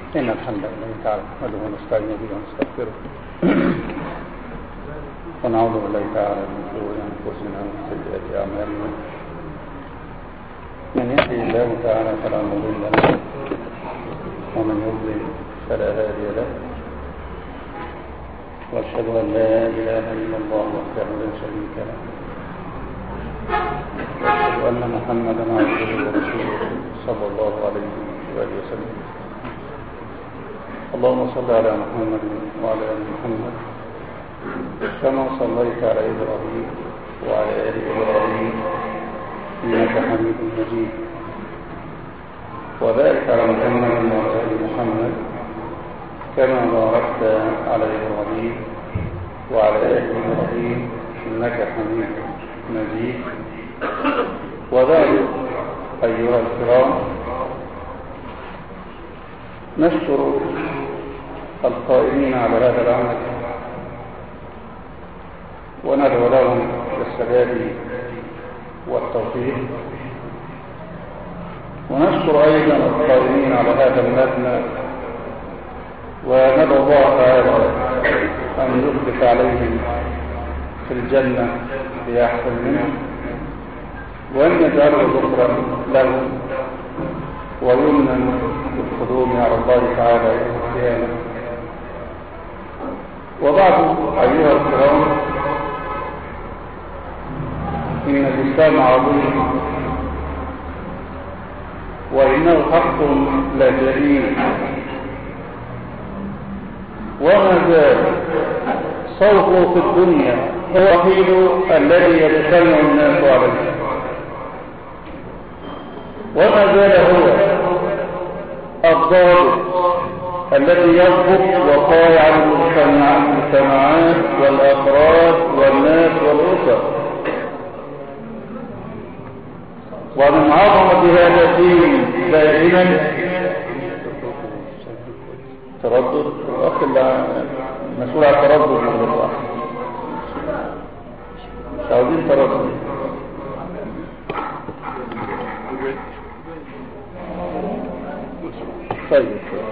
إن الحمد لله تعالى نحمده ونستعين به ونستغفره ونعوذ بالله تعالى من شرور أنفسنا ومن سيئات أعمالنا من يهده الله تعالى فلا مضل له ومن يضلل فلا هادي له وأشهد أن لا إله إلا الله وحده لا شريك له وأشهد أن محمدا عبده ورسوله صلى الله عليه وآله وسلم اللهم صل على محمد وعلى آل محمد كما صليت على إبراهيم وعلى آل إبراهيم إنك حميد مجيد وبارك على محمد وعلى آل محمد كما باركت على إبراهيم وعلى آل إبراهيم إنك حميد مجيد وبعد أيها الكرام نشكر القائمين على هذا العمل وندعو لهم بالسداد والتوفيق ونشكر أيضا القائمين على هذا المبنى وندعو الله تعالى أن يثبت عليهم في الجنة بأحسن منه وأن يجعله ذكرا لهم ويمنا بالقدوم على الله تعالى يوم القيامة وبعد أيها الكرام إن الإسلام عظيم وإنه حق لا جليل وما زال صوته في الدنيا هو الوحيد الذي يتسمع الناس عليه وما زال هو الضابط الذي يضبط وقائع المجتمعات والأفراد والناس والأسر ومن عظمة هذا الدين دائما تردد الأخ المسؤول عن التردد من الله مش عاوزين تردد طيب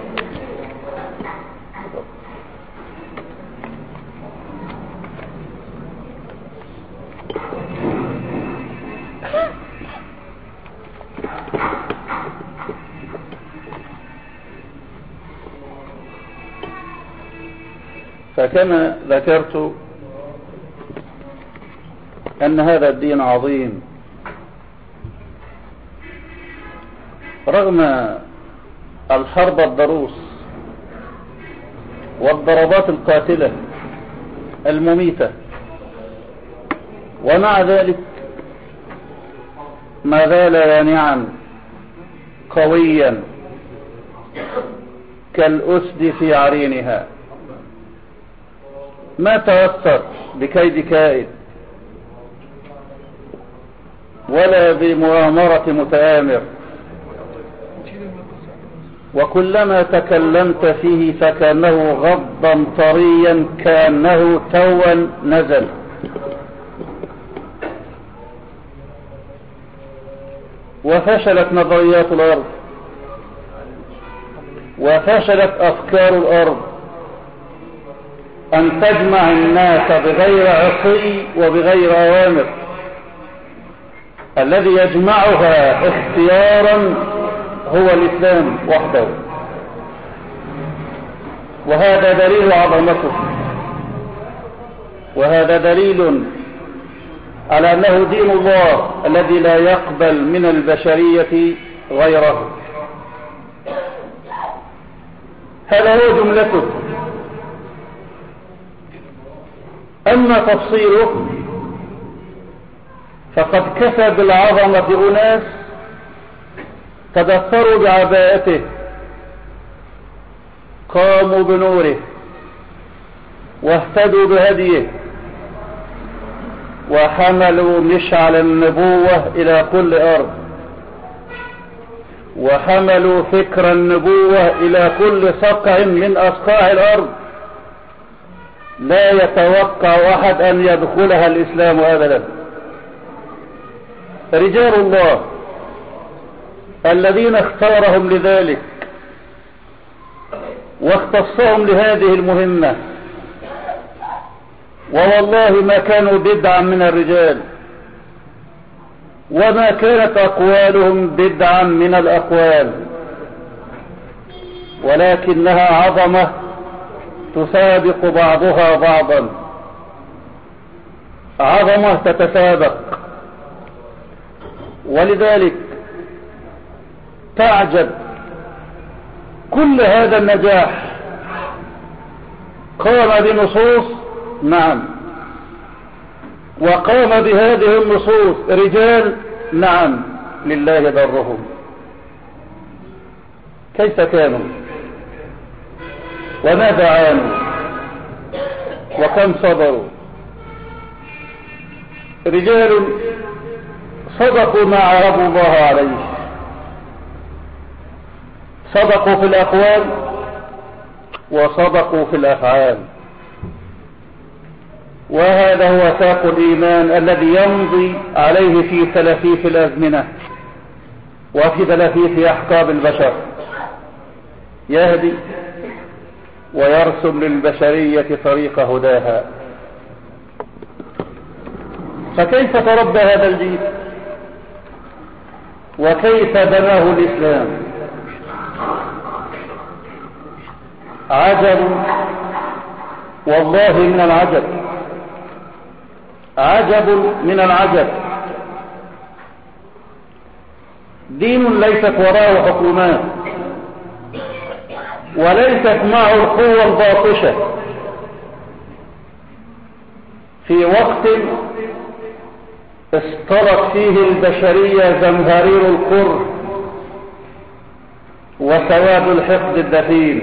فكما ذكرت أن هذا الدين عظيم رغم الحرب الضروس والضربات القاتلة المميتة ومع ذلك ما زال يانعا قويا كالأسد في عرينها ما تأثر بكيد كائد ولا بمؤامرة متآمر وكلما تكلمت فيه فكأنه غضا طريا كأنه توا نزل وفشلت نظريات الأرض وفشلت أفكار الأرض أن تجمع الناس بغير عصي وبغير أوامر الذي يجمعها اختيارا هو الإسلام وحده وهذا دليل عظمته وهذا دليل على أنه دين الله الذي لا يقبل من البشرية غيره هذا هو جملته أما تفصيله فقد كفى بالعظمة أناس تدثروا بعباءته قاموا بنوره واهتدوا بهديه وحملوا مشعل النبوة إلى كل أرض وحملوا فكر النبوة إلى كل صقع من أصقاع الأرض لا يتوقع أحد أن يدخلها الإسلام أبدا رجال الله الذين اختارهم لذلك واختصهم لهذه المهمة ووالله ما كانوا بدعا من الرجال وما كانت أقوالهم بدعا من الأقوال ولكنها عظمة تسابق بعضها بعضا عظمة تتسابق ولذلك تعجب كل هذا النجاح قام بنصوص نعم وقام بهذه النصوص رجال نعم لله درهم كيف كانوا وماذا عانوا وكم صبروا رجال صدقوا ما عرضوا الله عليه صدقوا في الأقوال وصدقوا في الأفعال وهذا هو ساق الإيمان الذي يمضي عليه في تلفيف الأزمنة وفي تلفيف أحقاب البشر يهدي ويرسم للبشرية طريق هداها فكيف تربى هذا الجيل وكيف بناه الإسلام عجب والله من العجب عجب من العجب دين ليست وراءه حكومات وليست معه القوة الباطشة في وقت اصطلت فيه البشرية زمهرير القر وسواد الحقد الدفين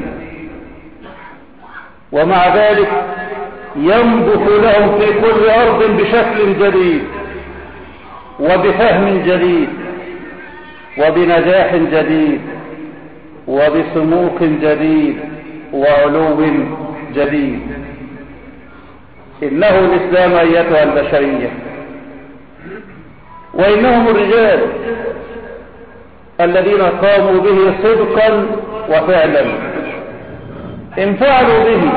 ومع ذلك ينبت لهم في كل أرض بشكل جديد وبفهم جديد وبنجاح جديد وبسموق جديد وعلو جديد إنه الإسلام أيتها البشرية وإنهم الرجال الذين قاموا به صدقا وفعلا إن فعلوا به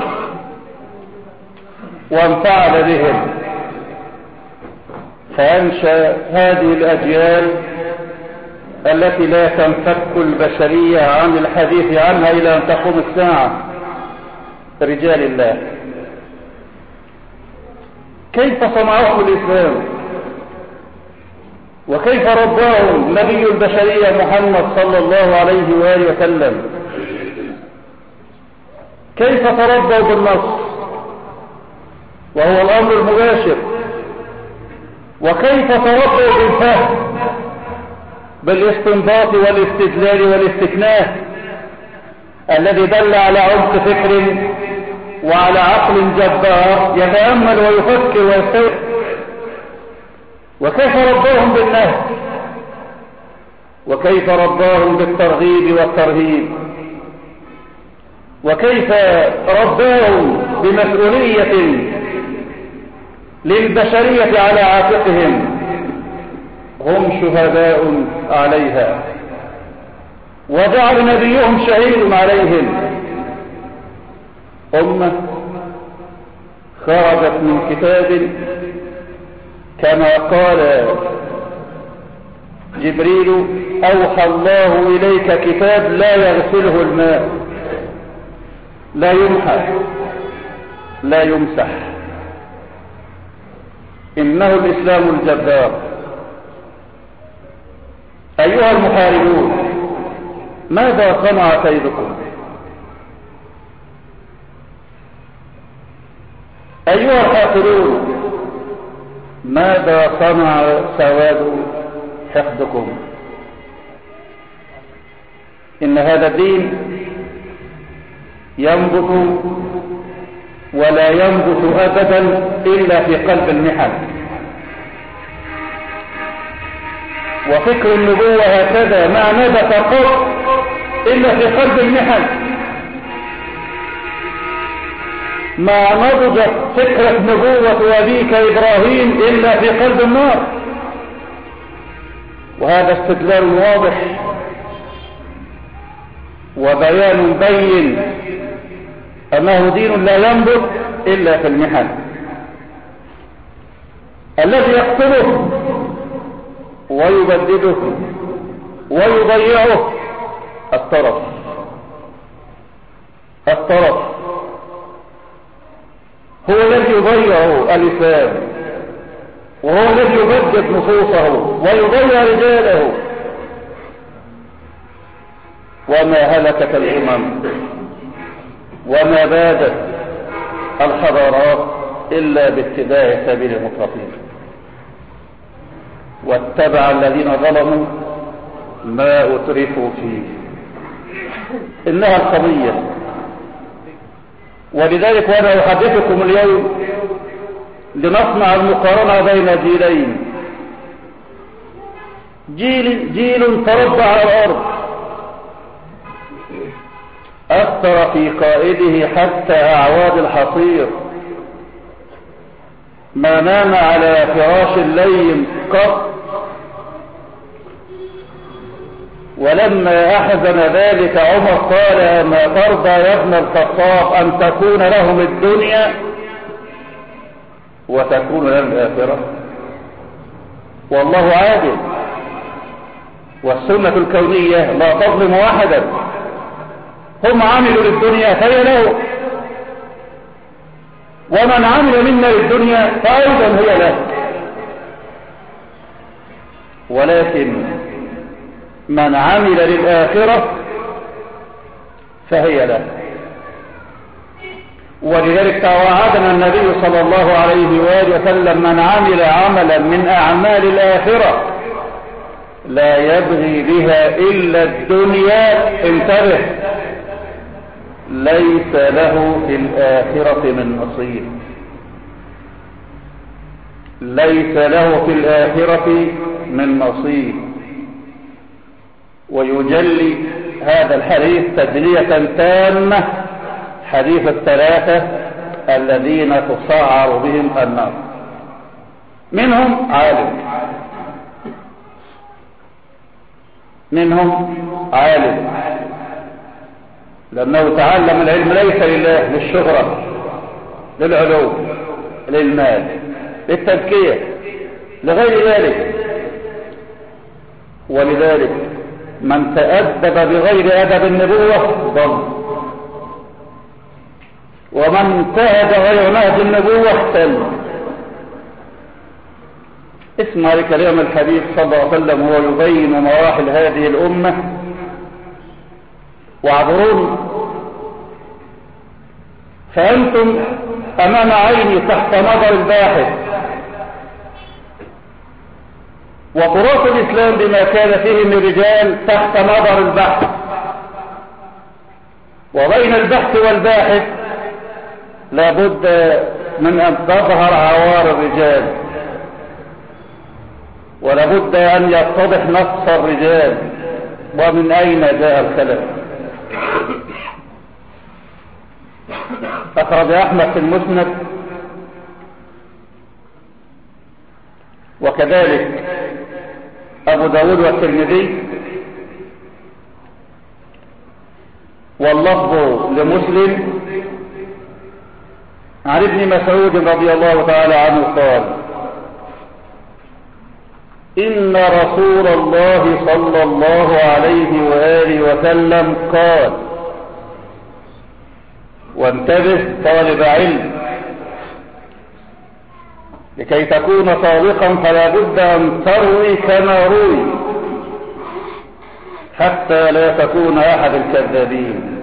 وانفعل بهم فأنشأ هذه الأجيال التي لا تنفك البشرية عن الحديث عنها إلى أن تقوم الساعة رجال الله كيف صنعهم الإسلام وكيف رباهم نبي البشرية محمد صلى الله عليه وآله وسلم كيف تربوا بالنص وهو الأمر المباشر وكيف تربوا بالفهم بالاستنباط والاستدلال والاستكناف الذي دل على عمق فكر وعلى عقل جبار يتأمل ويفكر ويستوعب وكيف رباهم بالنهي وكيف رباهم بالترغيب والترهيب وكيف رباهم بمسؤولية للبشرية على عاتقهم هم شهداء عليها وجعل نبيهم شهيد عليهم أمة خرجت من كتاب كما قال جبريل أوحى الله إليك كتاب لا يغسله الماء لا يمحى لا يمسح إنه الإسلام الجبار أيها المحاربون ماذا صنع كيدكم أيها الحاقدون ماذا صنع سواد حقدكم إن هذا الدين ينبت ولا ينبت أبدا إلا في قلب المحن وفكر النبوة هكذا ما نبت قط إلا في قلب المحن ما نضجت فكرة نبوة أبيك إبراهيم إلا في قلب النار وهذا استدلال واضح وبيان بين أنه دين لا ينبت إلا في المحن الذي يقتله ويبدده ويضيعه الطرف الطرف هو الذي يضيع الإسلام وهو الذي يبدد نصوصه ويضيع رجاله وما هلكت الأمم وما بادت الحضارات إلا باتباع سبيل المترفين واتبع الذين ظلموا ما أترفوا فيه إنها القضية ولذلك وأنا أحدثكم اليوم لنصنع المقارنة بين جيلين جيل, جيل تربى على الأرض أثر في قائده حتى أعواد الحصير ما نام على فراش الليل قط ولما أحزن ذلك عمر قال ما ترضى يا ابن الخطاب أن تكون لهم الدنيا وتكون لهم الآخرة والله عادل والسنة الكونية لا تظلم واحدا هم عملوا للدنيا فهي له ومن عمل منا للدنيا فأيضا هي له ولكن من عمل للآخرة فهي له ولذلك توعدنا النبي صلى الله عليه وآله وسلم من عمل عملا من أعمال الآخرة لا يبغي بها إلا الدنيا انتبه ليس له في الآخرة من نصيب ليس له في الآخرة من نصيب ويجلي هذا الحديث تجلية تامة حديث الثلاثة الذين تصعر بهم النار منهم عالم منهم عالم لأنه تعلم العلم ليس لله للشهرة للعلو للمال للتزكية لغير ذلك ولذلك من تأدب بغير أدب النبوة ضل ومن انتهج غير نهج النبوة اختل اسمع لكلام الحبيب صلى الله عليه وسلم هو يبين مراحل هذه الأمة واعذروني فأنتم أمام عيني تحت نظر الباحث وتراث الإسلام بما كان فيه من رجال تحت نظر البحث وبين البحث والباحث لابد من أن تظهر عوار الرجال ولابد أن يتضح نقص الرجال ومن أين جاء الخلل أخرج أحمد في المسند وكذلك أبو داود والترمذي واللفظ لمسلم عن ابن مسعود رضي الله تعالى عنه قال إن رسول الله صلى الله عليه وآله وسلم قال وانتبه طالب علم لكي تكون صادقا فلا بد أن تروي كما روي حتى لا تكون أحد الكذابين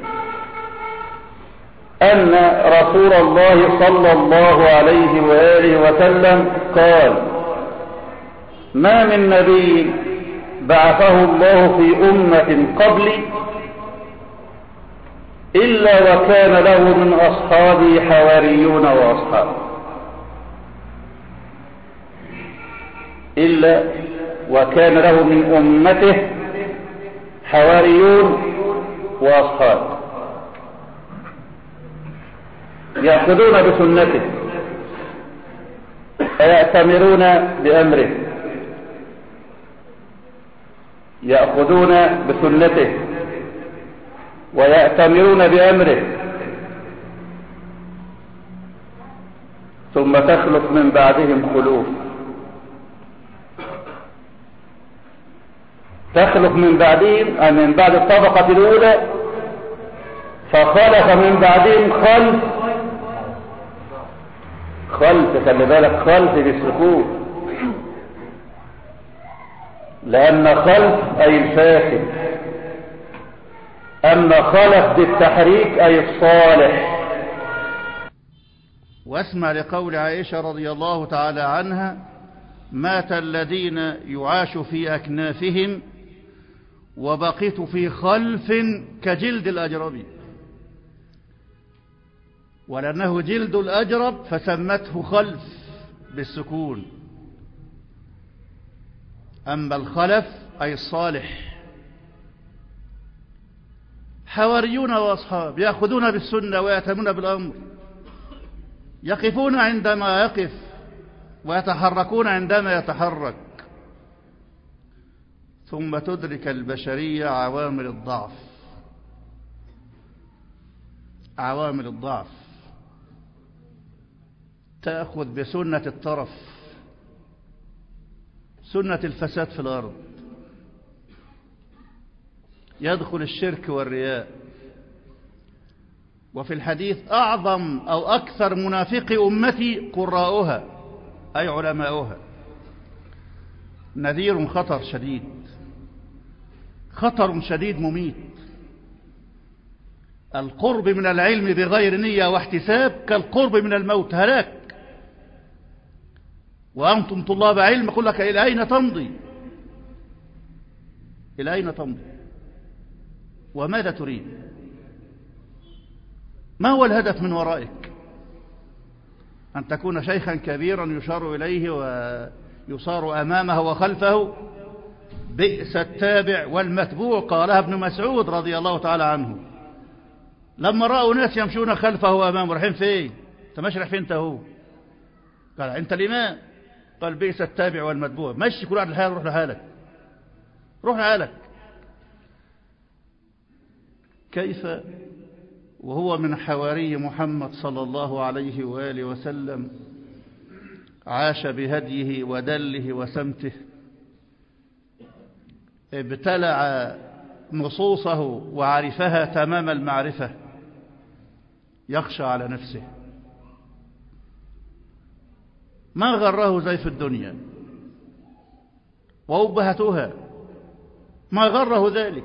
أن رسول الله صلى الله عليه وآله وسلم قال ما من نبي بعثه الله في أمة قبلي إلا وكان له من أصحابه حواريون وأصحاب إلا وكان له من أمته حواريون وأصحاب يأخذون بسنته ويأتمرون بأمره يأخذون بسنته ويأتمرون بأمره ثم تخلف من بعدهم خلوف تخلف من بعدهم من بعد الطبقة الأولى فخلف من بعدهم خلف خلف خلي بالك خلف بالسكون لأن خلف أي الفاسد أما خلف بالتحريك أي الصالح واسمع لقول عائشة رضي الله تعالى عنها مات الذين يعاش في أكنافهم وبقيت في خلف كجلد الأجرب ولأنه جلد الأجرب فسمته خلف بالسكون أما الخلف أي الصالح حواريون وأصحاب يأخذون بالسنة ويأتمون بالأمر يقفون عندما يقف ويتحركون عندما يتحرك ثم تدرك البشرية عوامل الضعف عوامل الضعف تأخذ بسنة الطرف سنة الفساد في الأرض يدخل الشرك والرياء وفي الحديث أعظم أو أكثر منافق أمتي قراؤها أي علماؤها نذير خطر شديد خطر شديد مميت القرب من العلم بغير نية واحتساب كالقرب من الموت هلاك وأنتم طلاب علم أقول لك إلى أين تمضي إلى أين تمضي وماذا تريد ما هو الهدف من ورائك أن تكون شيخا كبيرا يشار إليه ويصار أمامه وخلفه بئس التابع والمتبوع قالها ابن مسعود رضي الله تعالى عنه لما رأوا ناس يمشون خلفه وأمامه رايحين فين انت ماشي رايح فين انت هو قال انت الإمام قال بئس التابع والمتبوع مشي كل واحد لحاله روح لحالك روح لحالك كيف وهو من حواري محمد صلى الله عليه وآله وسلم عاش بهديه ودله وسمته ابتلع نصوصه وعرفها تمام المعرفة يخشى على نفسه ما غره زيف الدنيا وأبهتها ما غره ذلك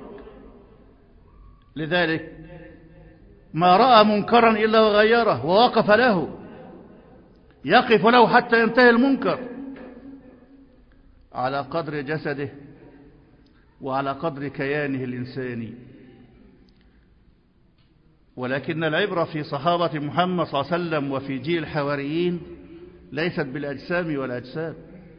لذلك ما رأى منكرا إلا وغيره ووقف له يقف له حتى ينتهي المنكر على قدر جسده وعلى قدر كيانه الإنساني ولكن العبرة في صحابة محمد صلى الله عليه وسلم وفي جيل الحواريين ليست بالأجسام والأجساد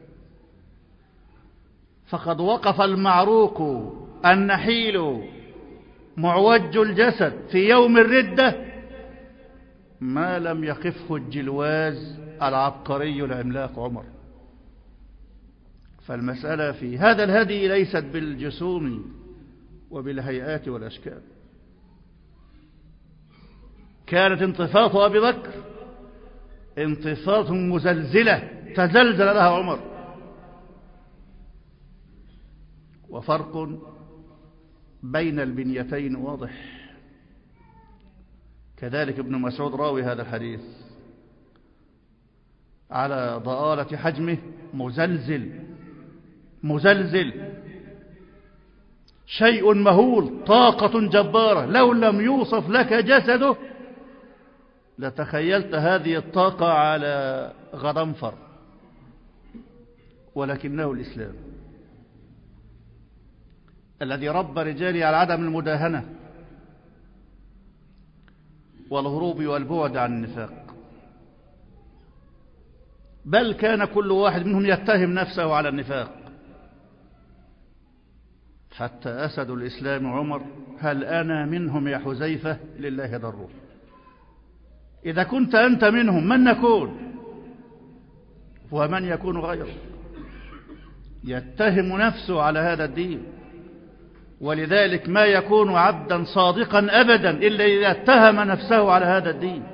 فقد وقف المعروق النحيل معوج الجسد في يوم الردة ما لم يقفه الجلواز العبقري العملاق عمر فالمسألة في هذا الهدي ليست بالجسوم وبالهيئات والأشكال كانت انتصاف أبي بكر انتصاف مزلزلة تزلزل لها عمر وفرق بين البنيتين واضح كذلك ابن مسعود راوي هذا الحديث على ضآلة حجمه مزلزل مزلزل شيء مهول طاقة جبارة لو لم يوصف لك جسده لتخيلت هذه الطاقة على غضنفر ولكنه الإسلام الذي ربى رجالي على عدم المداهنة والهروب والبعد عن النفاق بل كان كل واحد منهم يتهم نفسه على النفاق حتى أسد الإسلام عمر هل أنا منهم يا حزيفة لله ضره إذا كنت أنت منهم من نكون ومن يكون غيره يتهم نفسه على هذا الدين ولذلك ما يكون عبدا صادقا أبدا إلا إذا اتهم نفسه على هذا الدين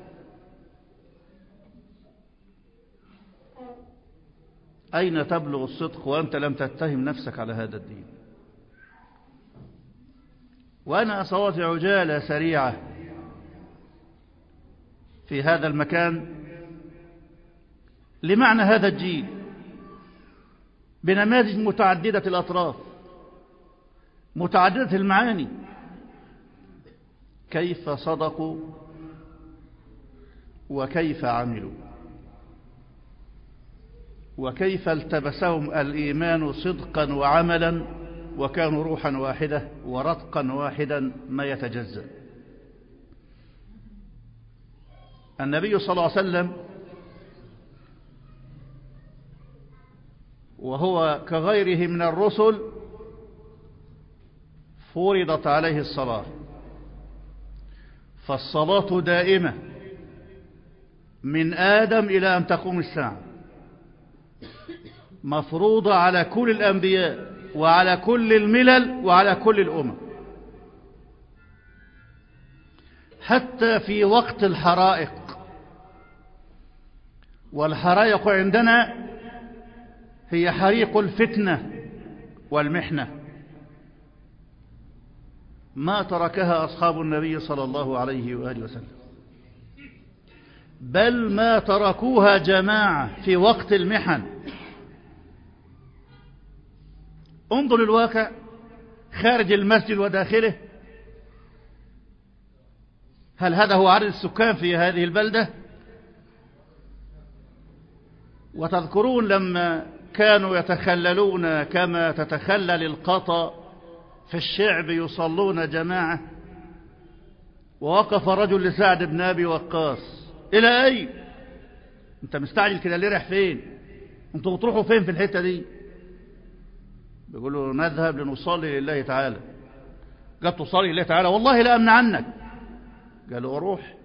أين تبلغ الصدق وأنت لم تتهم نفسك على هذا الدين وأنا أصوات عجالة سريعة في هذا المكان لمعنى هذا الجيل بنماذج متعددة الأطراف متعددة المعاني كيف صدقوا وكيف عملوا وكيف التبسهم الإيمان صدقا وعملا وكانوا روحا واحدة ورتقا واحدا ما يتجزأ النبي صلى الله عليه وسلم وهو كغيره من الرسل فرضت عليه الصلاة فالصلاة دائمة من آدم إلى أن تقوم الساعة مفروضة على كل الأنبياء وعلى كل الملل وعلى كل الأمم حتى في وقت الحرائق والحرائق عندنا هي حريق الفتنة والمحنة ما تركها أصحاب النبي صلى الله عليه وآله وسلم بل ما تركوها جماعة في وقت المحن انظر الواقع خارج المسجد وداخله هل هذا هو عدد السكان في هذه البلدة وتذكرون لما كانوا يتخللون كما تتخلل القطا في الشعب يصلون جماعة ووقف رجل لسعد بن أبي وقاص إلى أين أنت مستعجل كده ليه رايح فين أنتوا بتروحوا فين في الحتة دي بيقولوا نذهب لنصلي لله تعالى قد تصلي لله تعالى والله لا أمنع عنك قالوا أروح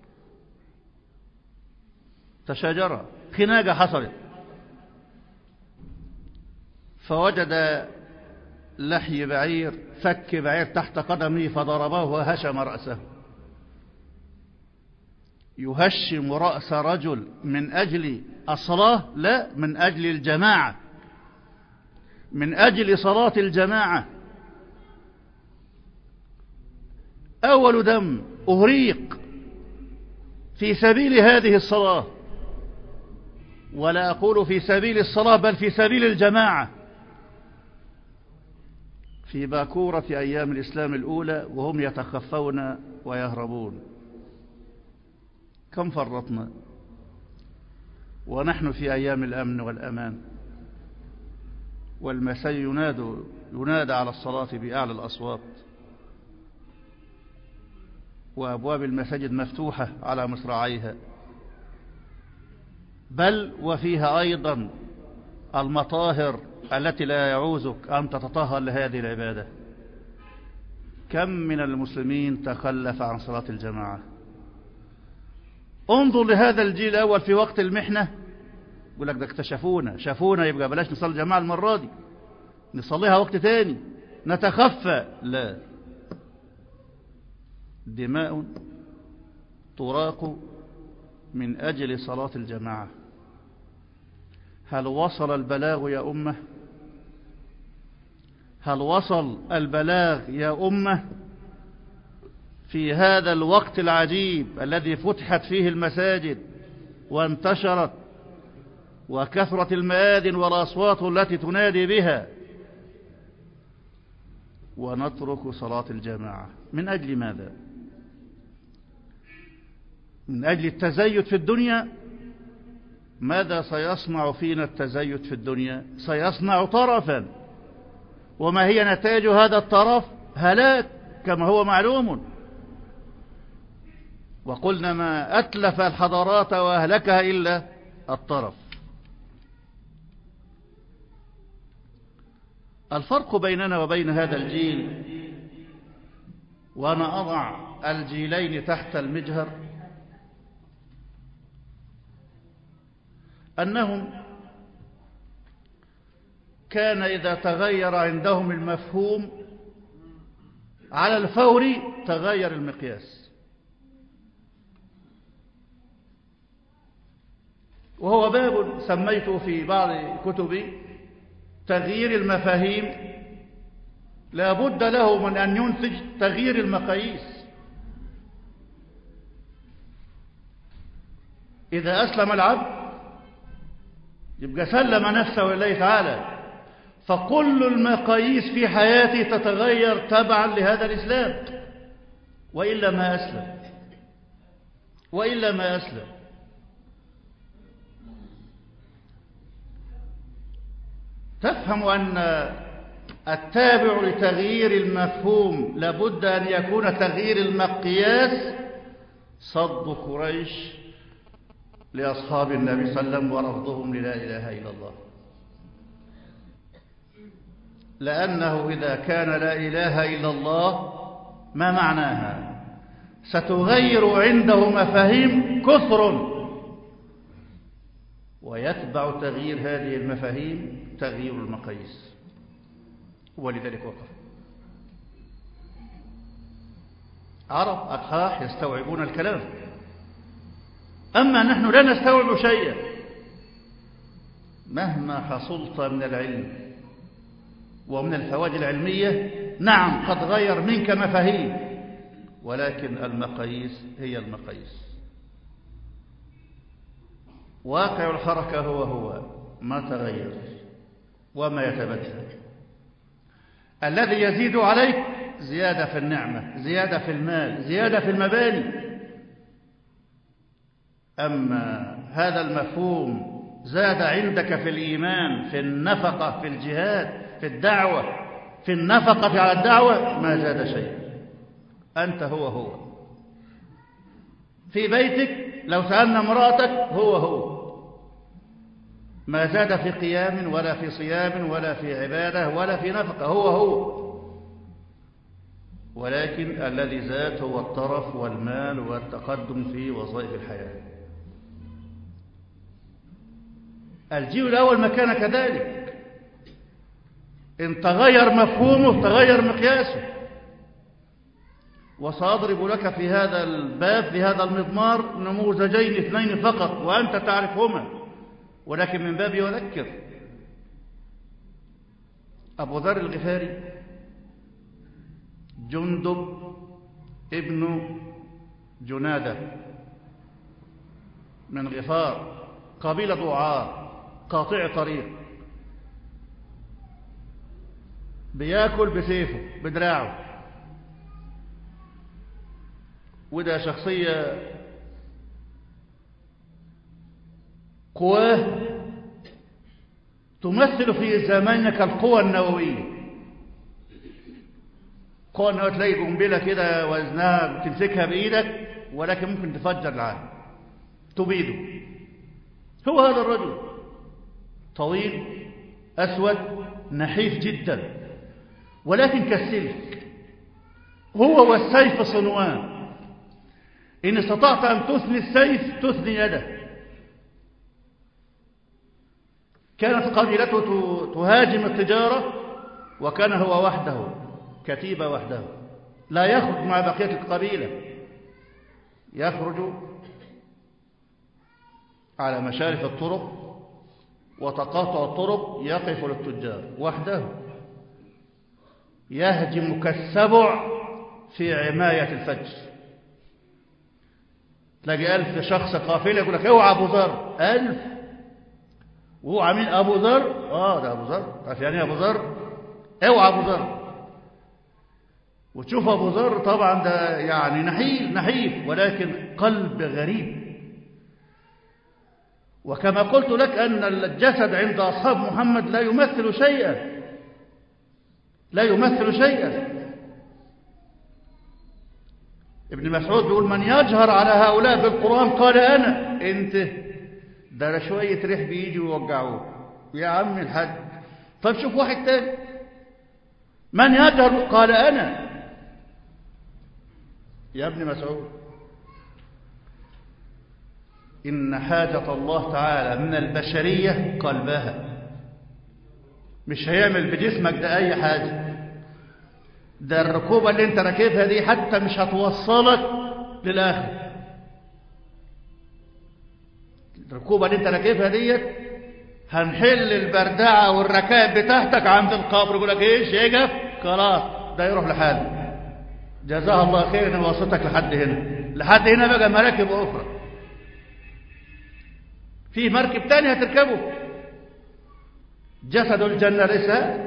تشاجرة خناقة حصلت فوجد لحي بعير فك بعير تحت قدمه فضربه وهشم رأسه يهشم رأس رجل من أجل الصلاة لا من أجل الجماعة من أجل صلاة الجماعة أول دم أهريق في سبيل هذه الصلاة ولا أقول في سبيل الصلاة بل في سبيل الجماعة في باكورة أيام الإسلام الأولى وهم يتخفون ويهربون كم فرطنا ونحن في أيام الأمن والأمان والمساء ينادى ينادى على الصلاة بأعلى الأصوات وأبواب المساجد مفتوحة على مصراعيها بل وفيها أيضا المطاهر التي لا يعوزك أن تتطهر لهذه العبادة كم من المسلمين تخلف عن صلاة الجماعة انظر لهذا الجيل الأول في وقت المحنة يقول لك ده اكتشفونا شافونا يبقى بلاش نصلي الجماعة المرة دي نصليها وقت تاني نتخفى لا دماء تراق من أجل صلاة الجماعة هل وصل البلاغ يا أمة هل وصل البلاغ يا أمة في هذا الوقت العجيب الذي فتحت فيه المساجد وانتشرت وكثرت المآذن والأصوات التي تنادي بها ونترك صلاة الجماعة من أجل ماذا من أجل التزيد في الدنيا ماذا سيصنع فينا التزيد في الدنيا سيصنع طرفا وما هي نتائج هذا الطرف هلاك كما هو معلوم وقلنا ما أتلف الحضارات وأهلكها إلا الطرف الفرق بيننا وبين هذا الجيل وأنا أضع الجيلين تحت المجهر أنهم كان إذا تغير عندهم المفهوم على الفور تغير المقياس وهو باب سميته في بعض كتبي تغيير المفاهيم لا بد له من أن ينتج تغيير المقاييس إذا أسلم العبد يبقى سلم نفسه لله تعالى فكل المقاييس في حياته تتغير تبعا لهذا الإسلام وإلا ما أسلم وإلا ما أسلم تفهم أن التابع لتغيير المفهوم لابد أن يكون تغيير المقياس صد قريش لأصحاب النبي صلى الله عليه وسلم ورفضهم للا إله إلا الله لأنه إذا كان لا إله إلا الله ما معناها ستغير عنده مفاهيم كثر ويتبع تغيير هذه المفاهيم تغيير المقاييس ولذلك وقف عرب أقحاح يستوعبون الكلام أما نحن لا نستوعب شيئا مهما حصلت من العلم ومن الفوائد العلمية نعم قد غير منك مفاهيم ولكن المقاييس هي المقاييس واقع الحركة هو هو ما تغير وما يتبدل الذي يزيد عليك زيادة في النعمة زيادة في المال زيادة في المباني أما هذا المفهوم زاد عندك في الإيمان في النفقة في الجهاد في الدعوة في النفقة على الدعوة ما زاد شيء أنت هو هو في بيتك لو سألنا امرأتك هو هو ما زاد في قيام ولا في صيام ولا في عبادة ولا في نفقة هو هو ولكن الذي زاد هو الطرف والمال والتقدم في وظائف الحياة الجيل الأول ما كان كذلك إن تغير مفهومه تغير مقياسه وسأضرب لك في هذا الباب في هذا المضمار نموذجين اثنين فقط وأنت تعرفهما ولكن من باب يذكر أبو ذر الغفاري جندب ابن جنادة من غفار قبيلة ضعاء قاطع طريق بياكل بسيفه بدراعه وده شخصية قواه تمثل في زمانك القوى النووية قوى النووية تلاقي قنبلة كده وزنها تمسكها بإيدك ولكن ممكن تفجر العالم تبيده هو هذا الرجل طويل أسود نحيف جدا ولكن كالسلك هو والسيف صنوان إن استطعت أن تثني السيف تثني يده كانت قبيلته تهاجم التجارة وكان هو وحده كتيبة وحده لا يخرج مع بقية القبيلة يخرج على مشارف الطرق وتقاطع الطرق يقف للتجار وحده يهجم كالسبع في عماية الفجر تلاقي ألف شخص قافلة يقول لك اوعى أبو ذر ألف اوعى مين أبو ذر آه ده أبو ذر عارف يعني أبو ذر اوعى أبو ذر وتشوف أبو ذر طبعا ده يعني نحيف نحيف ولكن قلب غريب وكما قلت لك أن الجسد عند أصحاب محمد لا يمثل شيئا لا يمثل شيئا ابن مسعود بيقول من يجهر على هؤلاء بالقرآن قال أنا أنت ده شوية ريح بيجي ويوجعوه يا عم الحاج طب شوف واحد تاني من يجهر قال أنا يا ابن مسعود إن حاجة الله تعالى من البشرية قلبها مش هيعمل بجسمك ده أي حاجة ده الركوبة اللي انت راكبها دي حتى مش هتوصلك للآخر الركوبة اللي انت راكبها ديت هنحل البردعة والركائب بتاعتك عند القبر يقول لك ايش يقف خلاص ده يروح لحاله جزاه الله خير ان وصلتك لحد هنا لحد هنا بقى مراكب اخرى في مركب تاني هتركبه جسد الجنة ليس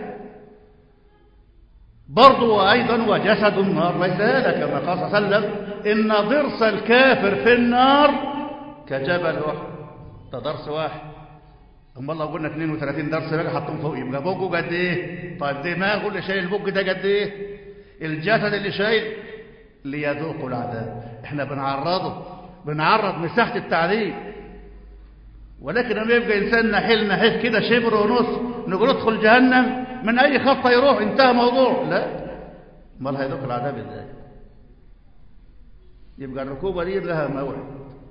برضو أيضا وجسد النار ليس هذا كما قال صلى الله عليه وسلم إن ضرس الكافر في النار كجبل واحد ده درس واحد أما الله قلنا 32 درس بقى حطهم فوق يبقى بوجه قد إيه طيب دماغه اللي شايل البوج ده قد إيه الجسد اللي شايل ليذوقوا العذاب احنا بنعرضه بنعرض مساحة التعذيب ولكن لما يبقى إنسان نحيل نحيل كده شبر ونص نقول ادخل جهنم من أي خطة يروح انتهى موضوع لا امال هيذوق العذاب ازاي يبقى الركوبة دي لها موعد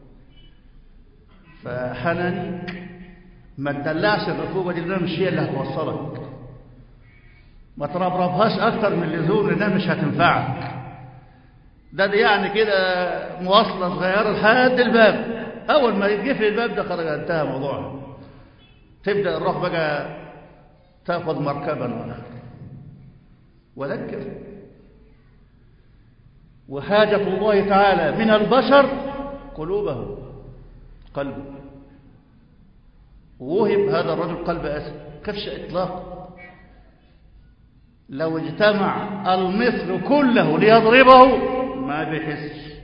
فحننك ما تدلعش الركوبة دي لأنها مش هي اللي هتوصلك ما تربربهاش أكتر من اللزوم لأنها مش هتنفعك ده, ده يعني كده مواصلة صغيرة لحد الباب أول ما يتقفل الباب ده خرج انتهى موضوعها تبدأ الروح بقى تأخذ مركبا وذكر وحاجة الله تعالى من البشر قلوبه قلبه ووهب هذا الرجل قلب أسد كفش إطلاق لو اجتمع المصر كله ليضربه ما بيحسش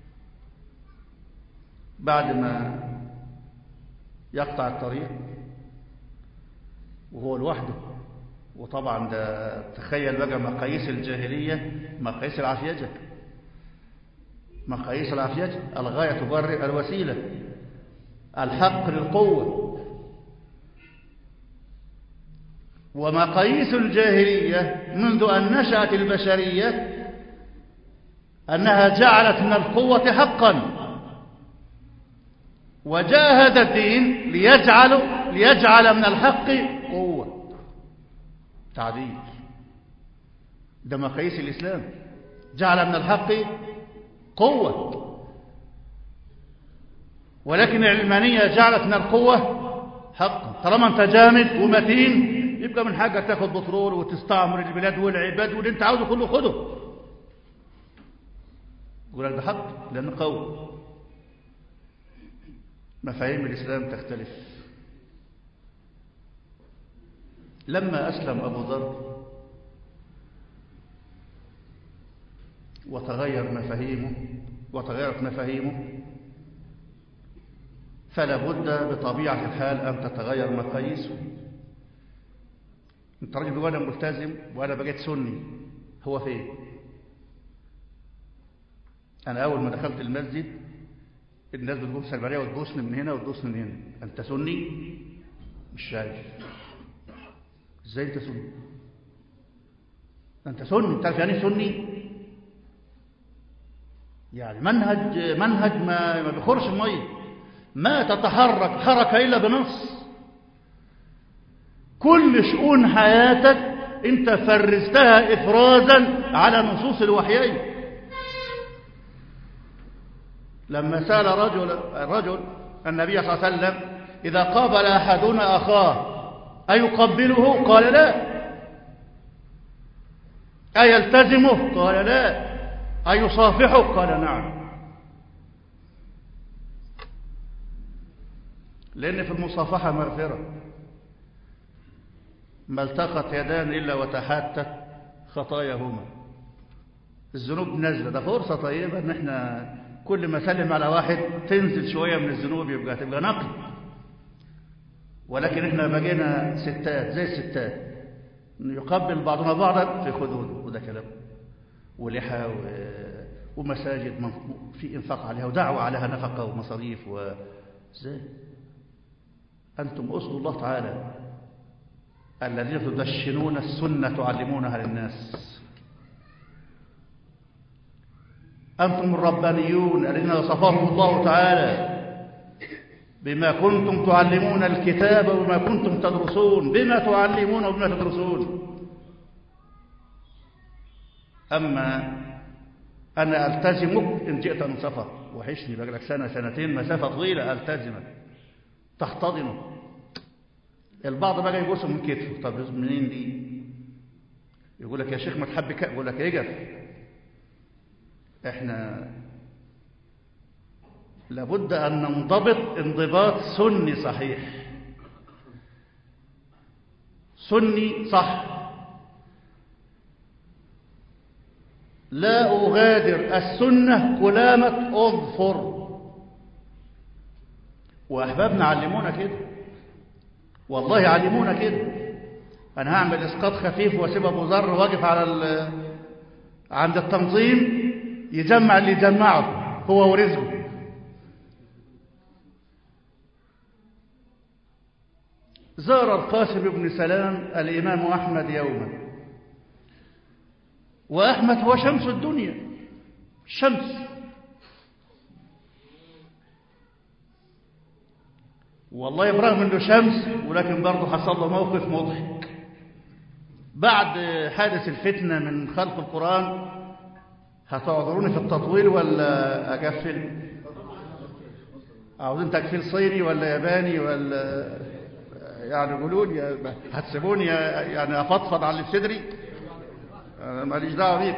بعد ما يقطع الطريق وهو لوحده وطبعا ده تخيل بقى مقاييس الجاهلية مقاييس العافية مقاييس العافية الغاية تبرر الوسيلة الحق للقوة ومقاييس الجاهلية منذ أن نشأت البشرية أنها جعلت من القوة حقا وجاهد الدين ليجعل ليجعل من الحق قوة تعديل ده مقاييس الإسلام جعل من الحق قوة ولكن العلمانية جعلت من القوة حقا طالما انت جامد ومتين يبقى من حاجة تاخد بترول وتستعمر البلاد والعباد واللي انت عاوزه كله خده يقول لك ده حق لأنه قوي مفاهيم الإسلام تختلف لما أسلم أبو ذر وتغير مفاهيمه وتغيرت مفاهيمه فلا بد بطبيعة الحال أن تتغير مقاييسه انت راجل وانا ملتزم وانا بقيت سني هو فين انا اول ما دخلت المسجد الناس بتقول سلم عليا وتبوسني من هنا وتبوسني من هنا انت سني مش شايف ازاي انت سني انت سني تعرف يعني سني يعني منهج منهج ما ما بيخرش الميه ما تتحرك حركه الا بنص كل شؤون حياتك انت فرزتها افرازا على نصوص الوحيين لما سأل رجل الرجل النبي صلى الله عليه وسلم إذا قابل أحدنا أخاه أيقبله قال لا أيلتزمه قال لا أيصافحه قال نعم لأن في المصافحة مغفرة ما التقت يدان إلا وتحاتت خطاياهما الذنوب نازلة ده فرصة طيبة ان احنا كل ما سلم على واحد تنزل شوية من الذنوب يبقى تبقى نقل ولكن احنا بقينا ستات زي الستات يقبل بعضنا بعضا في خدود وده كلام ولحى و... ومساجد في انفاق عليها ودعوة عليها نفقة ومصاريف و... ازاي أنتم أصل الله تعالى الذين تدشنون السنة تعلمونها للناس أنتم الربانيون الذين وصفهم الله تعالى بما كنتم تعلمون الكتاب وما كنتم تدرسون بما تعلمون وبما تدرسون أما أنا ألتزمك إن جئت من سفر وحشني بقى لك سنة سنتين مسافة طويلة ألتزمك تحتضنه البعض بقى يبص من كتفه طب منين دي يقول لك يا شيخ ما تحب كأ يقول لك اجف احنا لابد أن ننضبط انضباط سني صحيح سني صح لا أغادر السنة كلامة أظفر وأحبابنا علمونا كده والله علمونا كده أنا هعمل إسقاط خفيف واسيب أبو ذر واقف على عند التنظيم يجمع اللي يجمعه هو ورزقه زار القاسم بن سلام الإمام أحمد يوما وأحمد هو شمس الدنيا شمس والله برغم انه شمس ولكن برضه حصل له موقف مضحك بعد حادث الفتنة من خلق القرآن هتعذروني في التطويل ولا أقفل عاوزين تكفيل صيني ولا ياباني ولا يعني قولوا لي هتسيبوني يعني افضفض على اللي في صدري انا ماليش دعوه بيك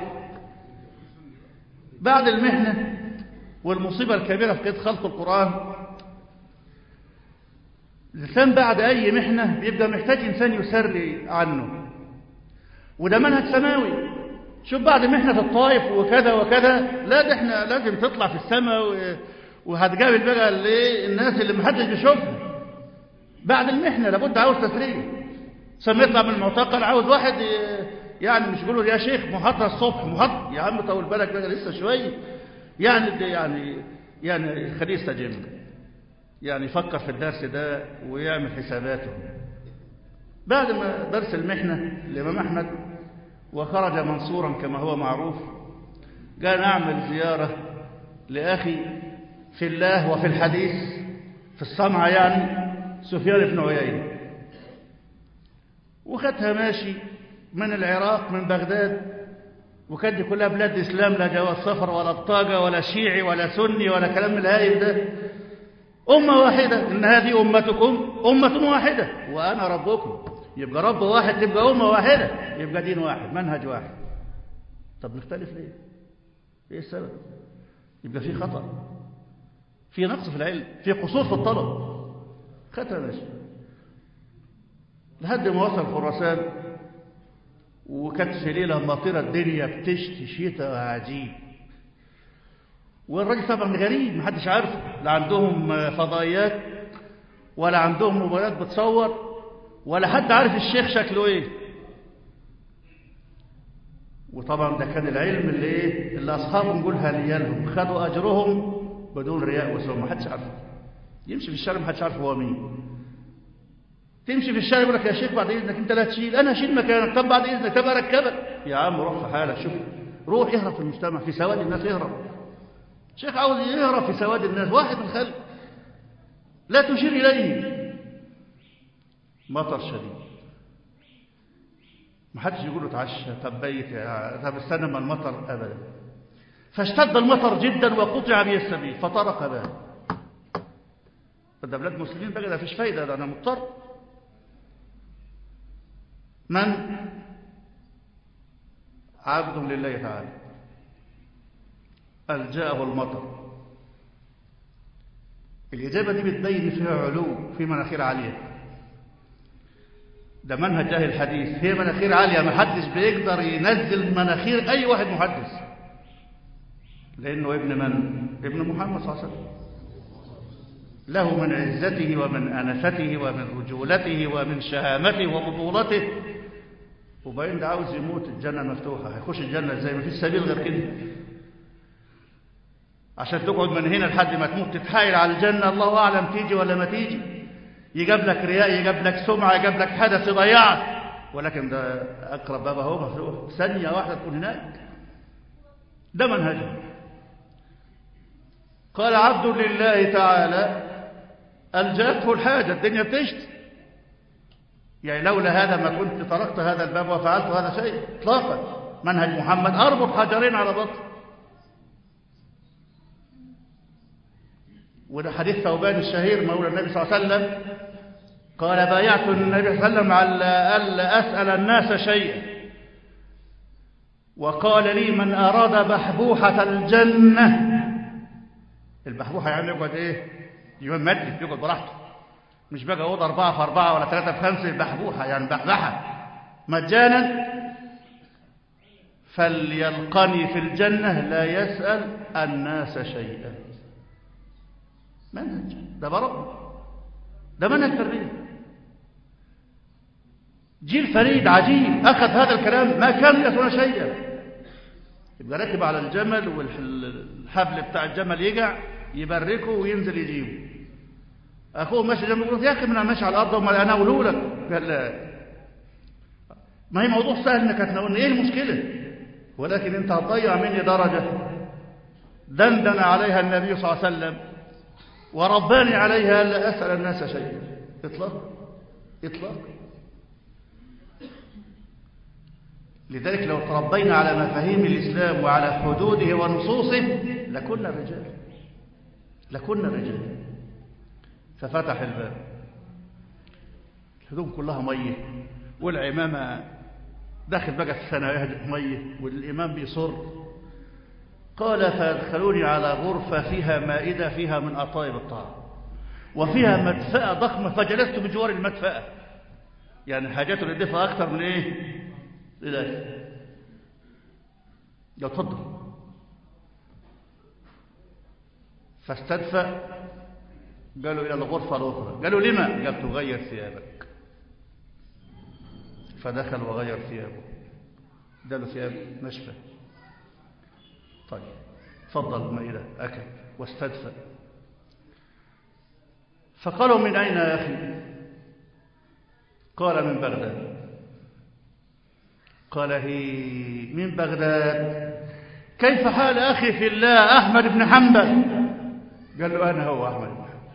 بعد المحنه والمصيبه الكبيره في قيد خلق القران الانسان بعد اي محنه بيبقى محتاج انسان يسري عنه وده منهج سماوي شوف بعد محنه الطائف وكذا وكذا لا ده احنا لازم تطلع في السماء وهتقابل بقى الناس اللي محدش بيشوفها بعد المحنة لابد عاوز تسليم ثم يطلع من المعتقل عاوز واحد يعني مش يقولوا يا شيخ محاضرة الصبح محاضرة يا عم طول بالك بقى لسه شوية يعني يعني يعني خليه يستجم يعني يفكر في الدرس ده ويعمل حساباته بعد ما درس المحنة الإمام أحمد وخرج منصورا كما هو معروف قال أعمل زيارة لأخي في الله وفي الحديث في الصنعة يعني سفيان بن عيينة وخدها ماشي من العراق من بغداد وكانت دي كلها بلاد الإسلام لا جواز سفر ولا بطاقة ولا شيعي ولا سني ولا كلام من الهايل ده أمة واحدة إن هذه أمتكم أمة واحدة وأنا ربكم يبقى رب واحد تبقى أمة واحدة يبقى دين واحد منهج واحد طب نختلف ليه؟ إيه السبب؟ يبقى في خطأ في نقص في العلم في قصور في الطلب خدها ماشي لحد ما وصل خراسان وكانت في ليلة مطيرة الدنيا بتشتي شتاء عجيب والراجل طبعا غريب محدش عارفه لا عندهم فضائيات ولا عندهم موبايلات بتصور ولا حد عارف الشيخ شكله ايه وطبعا ده كان العلم اللي ايه اللي اصحابهم نقول هنيالهم خدوا اجرهم بدون رياء وسوء محدش عارفه يمشي في الشارع محدش عارف هو مين تمشي في الشارع يقول لك يا شيخ بعد اذنك انت لا تشيل انا اشيل مكانك طب بعد اذنك طب اركبك يا عم روح في حالك شوف روح اهرب في المجتمع في سواد الناس اهرب شيخ عاوز يهرب في سواد الناس واحد من خلق لا تشير اليه مطر شديد ما حدش يقول له اتعشى طب بيت طب استنى ما المطر ابدا فاشتد المطر جدا وقطع به السبيل فطرق باب ده بلاد مسلمين بقى ده فيش فايده ده انا مضطر من عبد لله تعالى ألجأه المطر الإجابة دي بتبين فيها علو في مناخير عالية ده منهج أهل الحديث هي مناخير عالية ما حدش بيقدر ينزل مناخير أي واحد محدث لأنه ابن من؟ ابن محمد صلى الله عليه وسلم له من عزته ومن أنفته ومن رجولته ومن شهامته وبطولته وبعدين ده عاوز يموت الجنة مفتوحة هيخش الجنة ازاي ما فيش سبيل غير كده عشان تقعد من هنا لحد ما تموت تتحايل على الجنة الله أعلم تيجي ولا ما تيجي يجاب لك رياء يجاب لك سمعة يجاب لك حدث يضيعك ولكن ده أقرب باب اهو مفتوح ثانية واحدة تكون هناك ده منهجه قال عبد لله تعالى ألجأته الحاجة الدنيا بتشتي يعني لولا هذا ما كنت تركت هذا الباب وفعلت هذا شيء اطلاقا منهج محمد أربط حجرين على بطن وده حديث ثوبان الشهير مولى النبي صلى الله عليه وسلم قال بايعت النبي صلى الله عليه وسلم على ألا أسأل الناس شيئا وقال لي من أراد بحبوحة الجنة البحبوحة يعني يقعد إيه يوم مجلس يقعد براحته مش بقى أوضة أربعة في أربعة ولا ثلاثة في خمسة بحبوحة يعني بحبحة مجانا فليلقني في الجنة لا يسأل الناس شيئا منهج ده برب ده منهج تربية جيل فريد عجيب أخذ هذا الكلام ما كانوا يسألون شيئا يبقى راكب على الجمل والحبل بتاع الجمل يقع يبركه وينزل يجيبه أخوه ماشي جنبه يقول يا أخي من ماشي على الأرض وما أنا أقوله لك قال لا ما هي موضوع سهل انك هتناولني ايه المشكله ولكن انت هتضيع مني درجه دندن عليها النبي صلى الله عليه وسلم ورباني عليها الا اسال الناس شيئا اطلاق اطلاق لذلك لو تربينا على مفاهيم الاسلام وعلى حدوده ونصوصه لكنا رجال لكنا رجال ففتح الباب الهدوم كلها ميه والعمامه داخل بقى في الثانوية مية والإمام بيصر قال فادخلوني على غرفة فيها مائدة فيها من أطايب الطعام وفيها مدفأة ضخمة فجلست بجوار المدفأة يعني حاجاته للدفء أكثر من إيه؟ لذلك قال تفضل فاستدفأ قالوا إلى الغرفة الأخرى قالوا لما؟ قال تغير ثيابك فدخل وغير ثيابه اداله ثياب نشفه طيب تفضل المائدة أكل واستدفى فقالوا من أين يا أخي قال من بغداد قال هي من بغداد كيف حال أخي في الله أحمد بن حنبل قال له أنا هو أحمد بن حنبل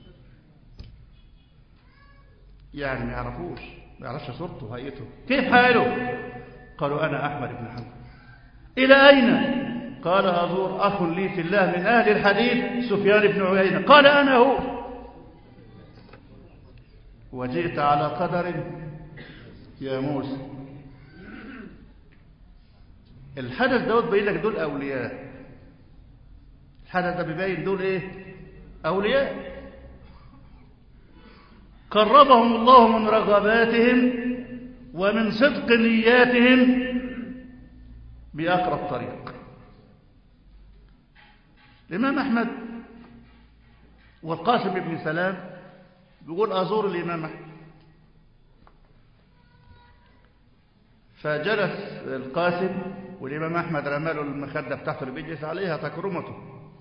يعني ما يعرفوش ما يعرفش صورته وهيئته كيف حاله قالوا أنا أحمد بن حنبل إلى أين قال أزور أخ لي في الله من أهل الحديث سفيان بن عيينة قال أنا هو وجئت على قدر يا موسى الحدث دوت بين لك دول أولياء الحدث ده بيبين دول إيه أولياء قربهم الله من رغباتهم ومن صدق نياتهم بأقرب طريق الإمام أحمد والقاسم بن سلام بيقول أزور الإمام أحمد فجلس القاسم والإمام أحمد رمى له المخدة بتاعته اللي بيجلس عليها تكرمته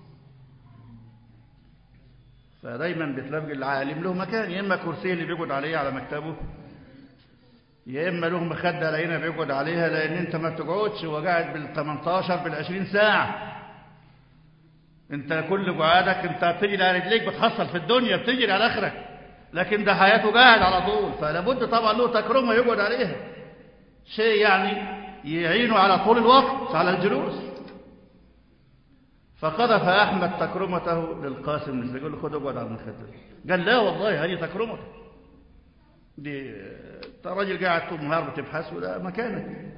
فدايما بتلاقي العالم له مكان يا اما كرسي اللي بيقعد عليه على مكتبه يا اما له مخده لقينا بيقعد عليها لان انت ما بتقعدش وقاعد بال 18 بال 20 ساعه انت كل قعادك انت بتجري على رجليك بتحصل في الدنيا بتجري على اخرك لكن ده حياته قاعد على طول فلابد طبعا له تكرمه يقعد عليها شيء يعني يعينه على طول الوقت على الجلوس فقذف أحمد تكرمته للقاسم بن يقول له خد اقعد على المخدة قال لا والله هذه تكرمته دي راجل قاعد طول النهار بتبحث وده مكانك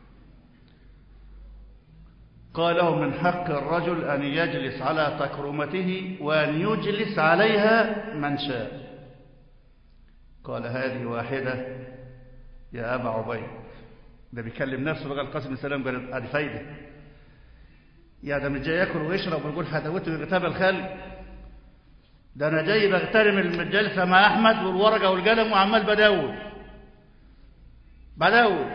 قال له من حق الرجل أن يجلس على تكرمته وأن يجلس عليها من شاء قال هذه واحدة يا أبا عبيد ده بيكلم نفسه بقى القاسم بن سلام قال هذه فايدة يا ده مش جاي ياكل ويشرب ويقول حدوته ويغتاب الخلق ده انا جاي بغترم الجلسه مع احمد والورقه والقلم وعمال بدور بدور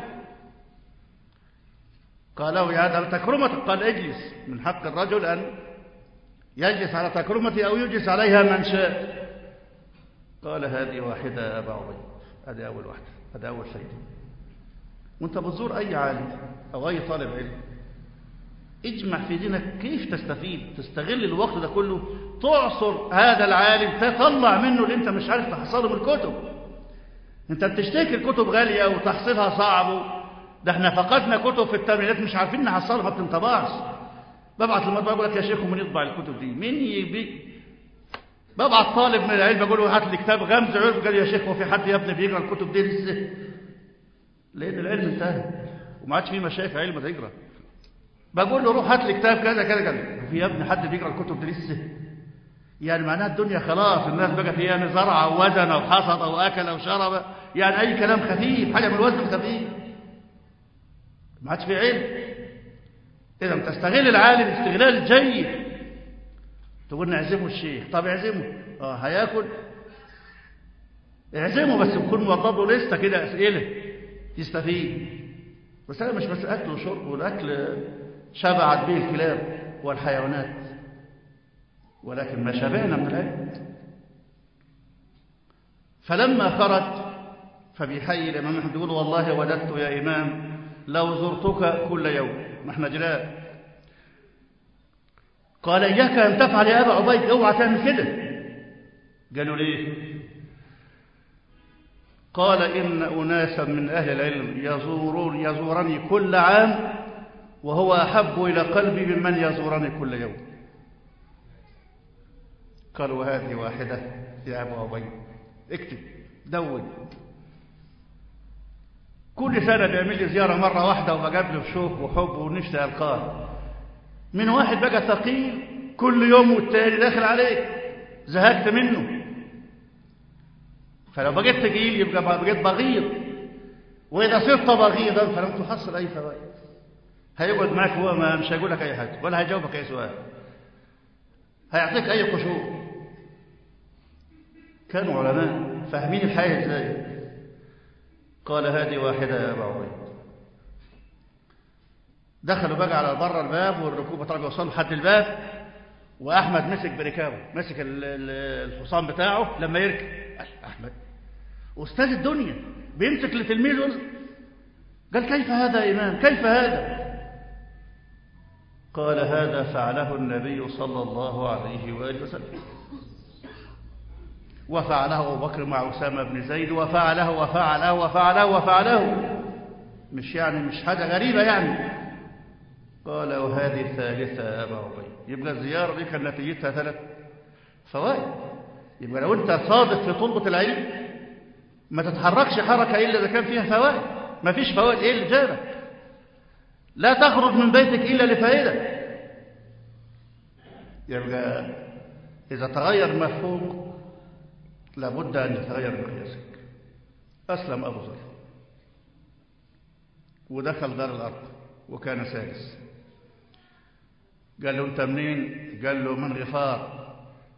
قال له يا هذا تكرمتك قال اجلس من حق الرجل ان يجلس على تكرمتي او يجلس عليها من شاء قال هذه واحده يا ابا عبيد هذه اول واحده هذا اول فايده وانت بتزور اي عالم او اي طالب علم اجمع في دينك كيف تستفيد تستغل الوقت ده كله تعصر هذا العالم تطلع منه اللي انت مش عارف تحصله من الكتب انت بتشتكي الكتب غالية وتحصيلها صعب ده احنا فقدنا كتب في الثمانينات مش عارفين نحصلها ما بتنطبعش ببعت للمطبعه بقول لك يا شيخ ومين يطبع الكتب دي مين يبي ببعت طالب من العلم بقول له هات لي كتاب غمز عرف قال يا شيخ هو في حد يا ابني بيقرا الكتب دي لسه لان العلم انتهى وما عادش في مشايخ علم تقرا بقول له روح هات لي كتاب كذا كذا كذا في يا ابني حد بيقرا الكتب دي لسه يعني معناها الدنيا خلاص الناس بقى فيها زرع ووزن وحصد واكل وشرب يعني اي كلام خفيف حاجه من الوزن الخفيف ما عادش في علم اذا تستغل العالم استغلال جيد تقول نعزمه الشيخ طب اعزمه اه هياكل اعزمه بس يكون موضب له لسته كده اسئله يستفيد بس انا مش بس اكل وشرب والاكل شبعت به الكلاب والحيوانات ولكن ما شبعنا من العلم فلما خرج فبيحيي الامام احمد يقول والله وددت يا امام لو زرتك كل يوم ما احنا جيران قال اياك ان تفعل يا ابا عبيد اوعى تعمل كده قالوا ليه قال ان اناسا من اهل العلم يزورون يزورني كل عام وهو احب الى قلبي ممن يزورني كل يوم قال وهذه واحده يا ابا عبيد اكتب دون كل سنة بيعمل لي زيارة مرة واحدة وبقابله بشوق وحب ونفسي ألقاه من واحد بقى ثقيل كل يوم والتاني داخل عليك زهقت منه فلو بقيت ثقيل يبقى بقيت بغيض وإذا صرت بغيضا فلم تحصل أي فوائد هيقعد معك هو ما مش هيقول لك أي حاجة ولا هيجاوبك أي سؤال هيعطيك أي قشور كانوا علماء فاهمين الحياة ازاي قال هذه واحدة يا أبا عبيد دخلوا بقى على بره الباب والركوب طلب يوصلوا لحد الباب وأحمد مسك بركابه مسك الحصان بتاعه لما يركب أحمد أستاذ الدنيا بيمسك لتلميذه قال كيف هذا يا إمام كيف هذا قال هذا فعله النبي صلى الله عليه وآله وسلم وفعله أبو بكر مع أسامة بن زيد وفعله وفعله وفعله وفعله مش يعني مش حاجة غريبة يعني قال وهذه الثالثة يا أبا عبيد يبقى الزيارة دي كان نتيجتها ثلاث فوائد يبقى لو أنت صادق في طلبة العلم ما تتحركش حركة إلا إذا كان فيها فوائد ما فيش فوائد إيه اللي جابك لا تخرج من بيتك إلا لفائدة يبقى إذا تغير مفهوم لابد أن يتغير مقياسك أسلم أبو ذر ودخل دار الأرض وكان سادس قال له أنت منين قال له من غفار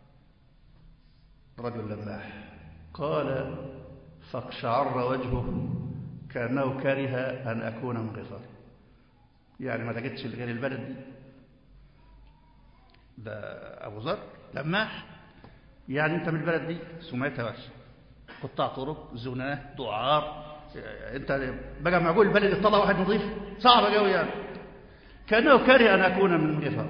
رجل لماح قال فاقشعر وجهه كأنه كره أن أكون من غفار يعني ما لقيتش غير البلد دي ده أبو ذر لماح يعني أنت من البلد دي سمعتها بس قطاع طرق زناه دعار انت بقى معقول البلد يطلع واحد نظيف صعب قوي يعني كانه كره ان اكون من غفار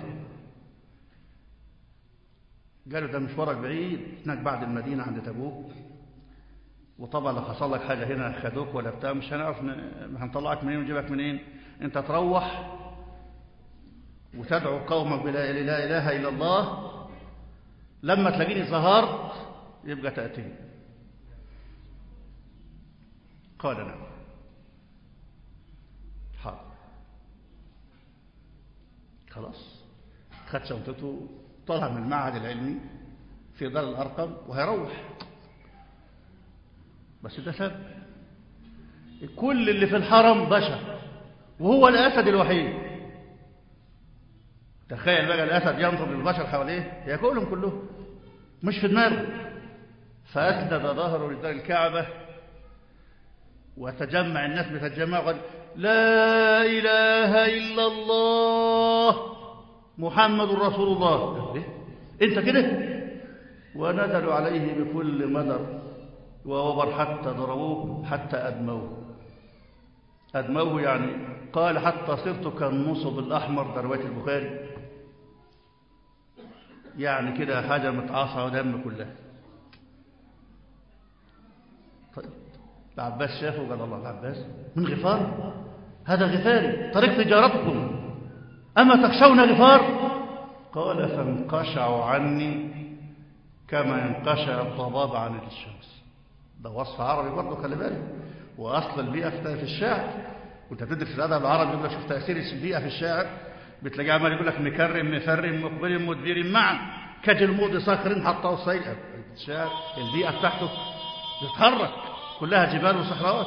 قالوا ده مشوارك بعيد هناك بعد المدينه عند تبوك وطبعا لو حصل لك حاجه هنا خدوك ولا بتاع مش هنعرف هنطلعك منين ونجيبك منين انت تروح وتدعو قومك بلا لا اله الا الله لما تلاقيني ظهرت يبقى تاتيني قال نعم حاضر خلاص خد شنطته طلع من المعهد العلمي في دار الأرقم وهيروح بس ده سبب كل اللي في الحرم بشر وهو الأسد الوحيد تخيل بقى الأسد ينظر للبشر حواليه ياكلهم كلهم مش في دماغه فأسند ظهره لدار الكعبة وتجمع الناس بتجمع قال لا إله إلا الله محمد رسول الله إيه؟ انت كده ونزلوا عليه بكل مدر ووبر حتى ضربوه حتى أدموه أدموه يعني قال حتى صرت كالنصب الأحمر ده رواية البخاري يعني كده حاجة متعاصة ودم كلها طيب العباس شافه قال الله العباس من غفار هذا غفاري طريق تجارتكم أما تخشون غفار قال فانقشعوا عني كما ينقشع الضباب عن الشمس ده وصف عربي برضه خلي بالك واصل البيئه في الشعر وانت بتدرس الادب العربي يقول لك شوف تاثير البيئه في الشاعر بتلاقيه عمال يقول لك مكرم مفرم مقبل مدبر معا كجلمود صخر حطه صيئا الشعر البيئه بتاعته بتتحرك كلها جبال وصحراوات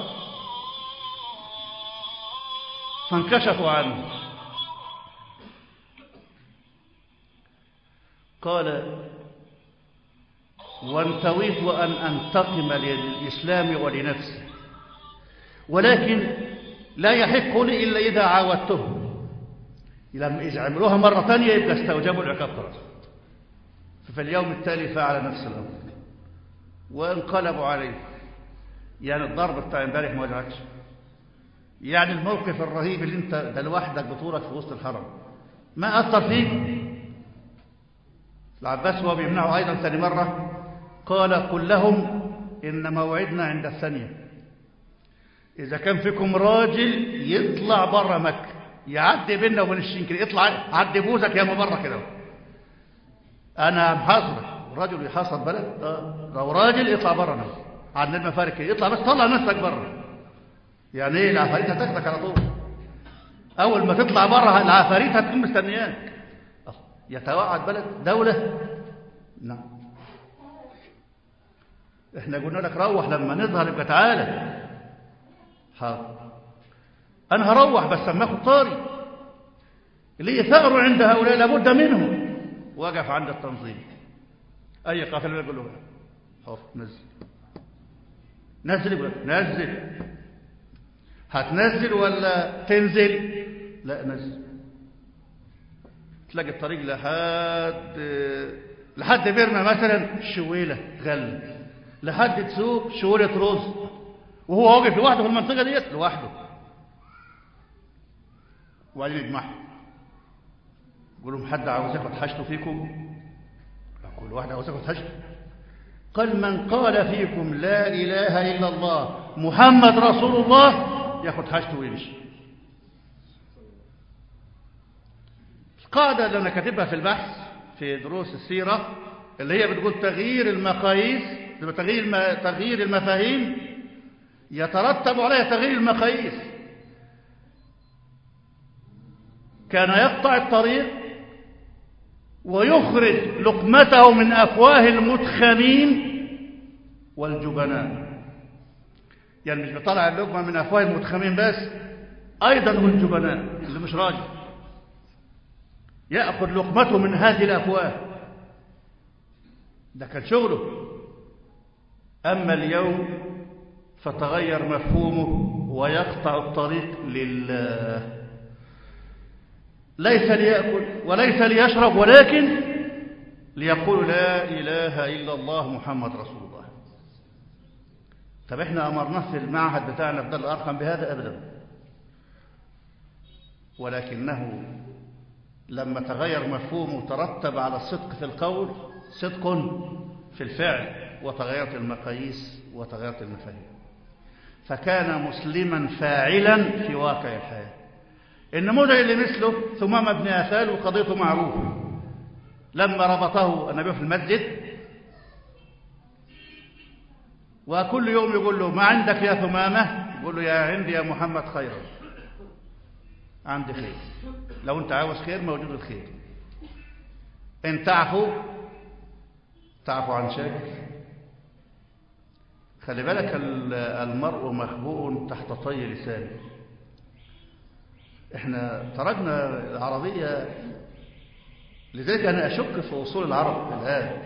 فانكشفوا عنه قال وانتويت أن أنتقم للإسلام ولنفسي ولكن لا يحق لي إلا إذا عاودته لما إذا عملوها مرة ثانية يبقى استوجبوا العقاب طرف ففي اليوم التالي فعل نفس الأمر وانقلبوا عليه يعني الضرب بتاع امبارح ما وجعكش يعني الموقف الرهيب اللي انت ده لوحدك بطولك في وسط الحرم ما أثر فيك العباس وهو بيمنعه أيضا ثاني مرة قال قل لهم إن موعدنا عند الثانية إذا كان فيكم راجل يطلع بره مكة يعدي بيننا وبين الشنكر يطلع عدي بوزك يا بره كده أنا محاصرك رجل يحاصر بلد آه. لو راجل يطلع بره نفسه عند المفارق كده يطلع بس طلع نفسك بره يعني ايه العفاريت هتاخدك على طول أول ما تطلع بره العفاريت هتكون مستنياك يتوعد بلد دولة نعم احنا قلنا لك روح لما نظهر يبقى تعالى حاضر انا هروح بس اما اخد طاري اللي ثأر عند هؤلاء لابد منهم وقف عند التنظيم اي قافله يقول له خوف نزل نزل يقول نزل هتنزل ولا تنزل لا نزل تلاقي الطريق لحد لحد بيرما مثلا شويلة غل لحد تسوق شويلة رز وهو واقف لوحده في المنطقة ديت لوحده وبعدين يجمعهم يقول لهم حد عاوز ياخد حاجته فيكم كل واحد عاوز ياخد حاجته قال من قال فيكم لا إله إلا الله محمد رسول الله ياخد حاجته ويمشي القاعدة اللي أنا كاتبها في البحث في دروس السيرة اللي هي بتقول تغيير المقاييس تغيير تغيير المفاهيم يترتب عليها تغيير المقاييس كان يقطع الطريق ويخرج لقمته من أفواه المتخمين والجبناء يعني مش بيطلع اللقمة من أفواه المتخمين بس أيضا والجبناء اللي مش راجل يأخذ لقمته من هذه الأفواه ده كان شغله أما اليوم فتغير مفهومه ويقطع الطريق لله ليس ليأكل وليس ليشرب ولكن ليقول لا إله إلا الله محمد رسول الله طب احنا أمرناه في المعهد بتاعنا في دار الأرقم بهذا أبدا ولكنه لما تغير مفهومه ترتب على الصدق في القول صدق في الفعل وتغيرت المقاييس وتغيرت المفاهيم فكان مسلما فاعلا في واقع الحياة النموذج اللي مثله ثمامة بن أثال وقضيته معروفة لما ربطه النبي في المسجد وكل يوم يقول له ما عندك يا ثمامة يقول له يا عندي يا محمد خير عندي خير لو انت عاوز خير موجود الخير ان تعفو تعفو عن شاكر خلي بالك المرء مخبوء تحت طي لسانه احنا تركنا العربية لذلك أنا أشك في أصول العرب الآن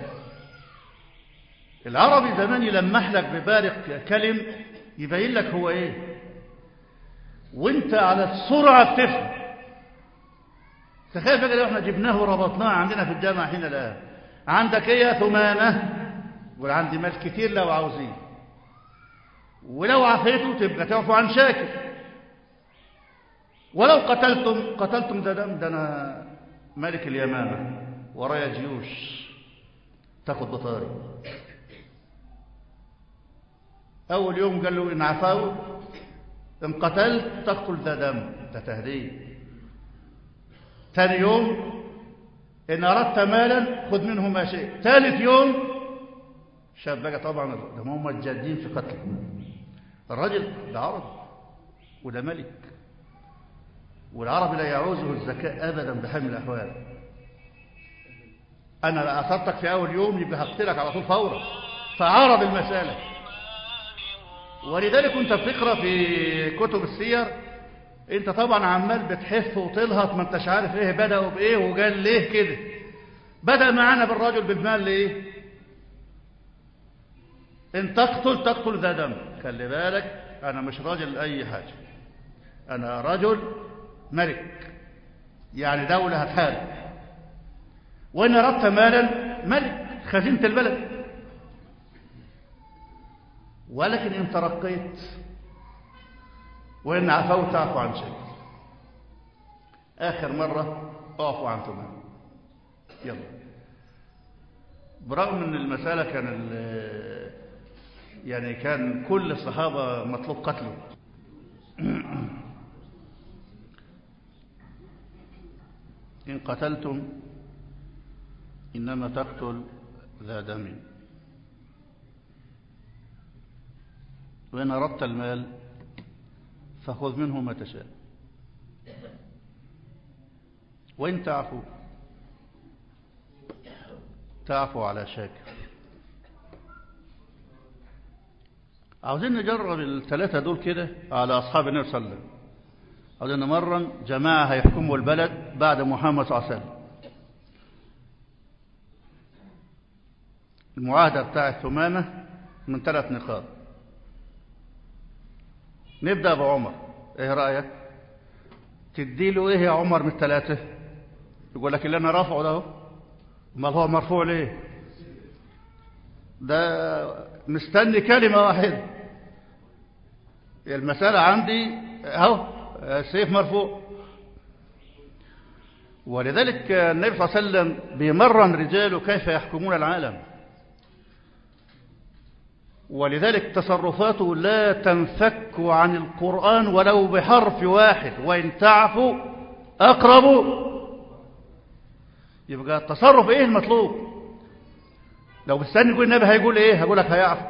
العربي زمان يلمح لك ببارق كلم يبين لك هو ايه وانت على السرعة بتفهم تخيل بقى لو احنا جبناه وربطناه عندنا في الجامعة هنا الآن عندك ايه يا ثمامة قول عندي مال كتير لو عاوزين ولو عفيته تبقى تعفو عن شاكر ولو قتلتم قتلتم ده دم ده انا ملك اليمامة ورايا جيوش تاخد بطاري أول يوم قال له إن عفاوا إن قتلت تقتل ذا دم ده تهديد ثاني يوم إن أردت مالا خذ منه ما شئت ثالث يوم شاب بقى طبعا ده هم الجادين في قتله الرجل ده عرب وده ملك والعربي لا يعوزه الذكاء أبدا بحال من الأحوال أنا لا أصبتك في أول يوم يبقى هقتلك على طول فورا فعرب المسألة ولذلك كنت بتقرا في كتب السير انت طبعا عمال بتحف وتلهط ما انتش عارف ايه بدأوا بايه وقال ليه كده بدأ معانا بالرجل بالمال ليه ان تقتل تقتل ذا دم خلي بالك انا مش راجل اي حاجه انا رجل ملك يعني دولة هتحارب وإن أردت مالا ملك خزينة البلد ولكن إن ترقيت وإن عفوت أعفو عن شيء آخر مرة أعفو عن ثمان يلا برغم أن المسألة كان يعني كان كل الصحابة مطلوب قتله إن قتلتم إنما تقتل ذا دم وإن أردت المال فخذ منه ما تشاء وإن تعفو تعفو على شاكر عاوزين نجرب الثلاثة دول كده على أصحاب النبي صلى الله عليه وسلم عاوزين نمرن جماعة هيحكموا البلد بعد محمد صلى الله عليه وسلم المعاهدة بتاعت ثمامة من ثلاث نقاط نبدأ بعمر ايه رأيك تدي له ايه يا عمر من الثلاثة يقول لك اللي انا رافعه ده امال هو مرفوع ليه ده مستني كلمة واحدة المسألة عندي اهو السيف مرفوع ولذلك النبي صلى الله عليه وسلم بيمرن رجاله كيف يحكمون العالم ولذلك تصرفاته لا تنفك عن القرآن ولو بحرف واحد وإن تعفوا أقرب يبقى التصرف إيه المطلوب لو بستني يقول النبي هيقول إيه هقول لك هيعفو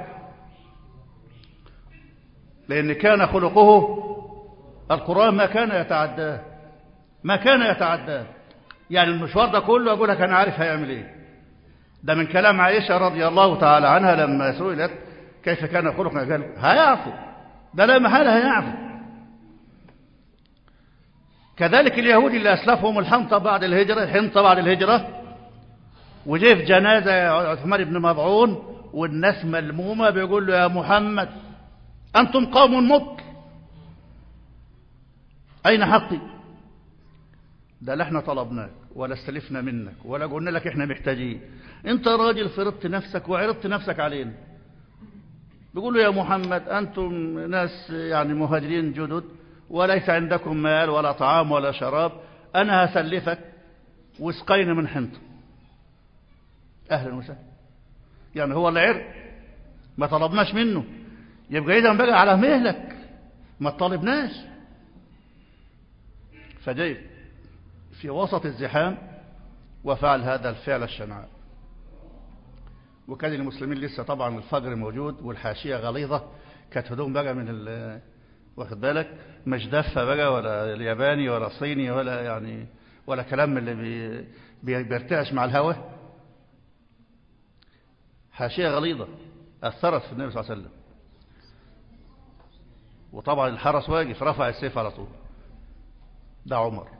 لأن كان خلقه القرآن ما كان يتعداه ما كان يتعداه يعني المشوار ده كله أقول لك أنا عارف هيعمل إيه ده من كلام عائشة رضي الله تعالى عنها لما سئلت كيف كان خلقنا قال هيعفو ده لا محالة هيعفو كذلك اليهود اللي أسلفهم الحنطة بعد الهجرة الحنطة بعد الهجرة وجه في جنازة عثمان بن مضعون والناس ملمومة بيقول له يا محمد أنتم قوم مطل أين حقي ده لا احنا طلبناك ولا استلفنا منك ولا قلنا لك احنا محتاجين انت راجل فرضت نفسك وعرضت نفسك علينا بيقول له يا محمد أنتم ناس يعني مهاجرين جدد وليس عندكم مال ولا طعام ولا شراب أنا هسلفك وسقين من حنطة أهلا وسهلا يعني هو اللي عرق ما طلبناش منه يبقى إذا بقى على مهلك ما طالبناش فجاي في وسط الزحام وفعل هذا الفعل الشنعاء وكان المسلمين لسه طبعا الفجر موجود والحاشية غليظة كانت هدوم بقى من ال واخد بالك مش دفة بقى ولا الياباني ولا صيني ولا يعني ولا كلام من اللي بي بي بيرتعش مع الهواء حاشية غليظة أثرت في النبي صلى الله عليه وسلم وطبعا الحرس واقف رفع السيف على طول ده عمر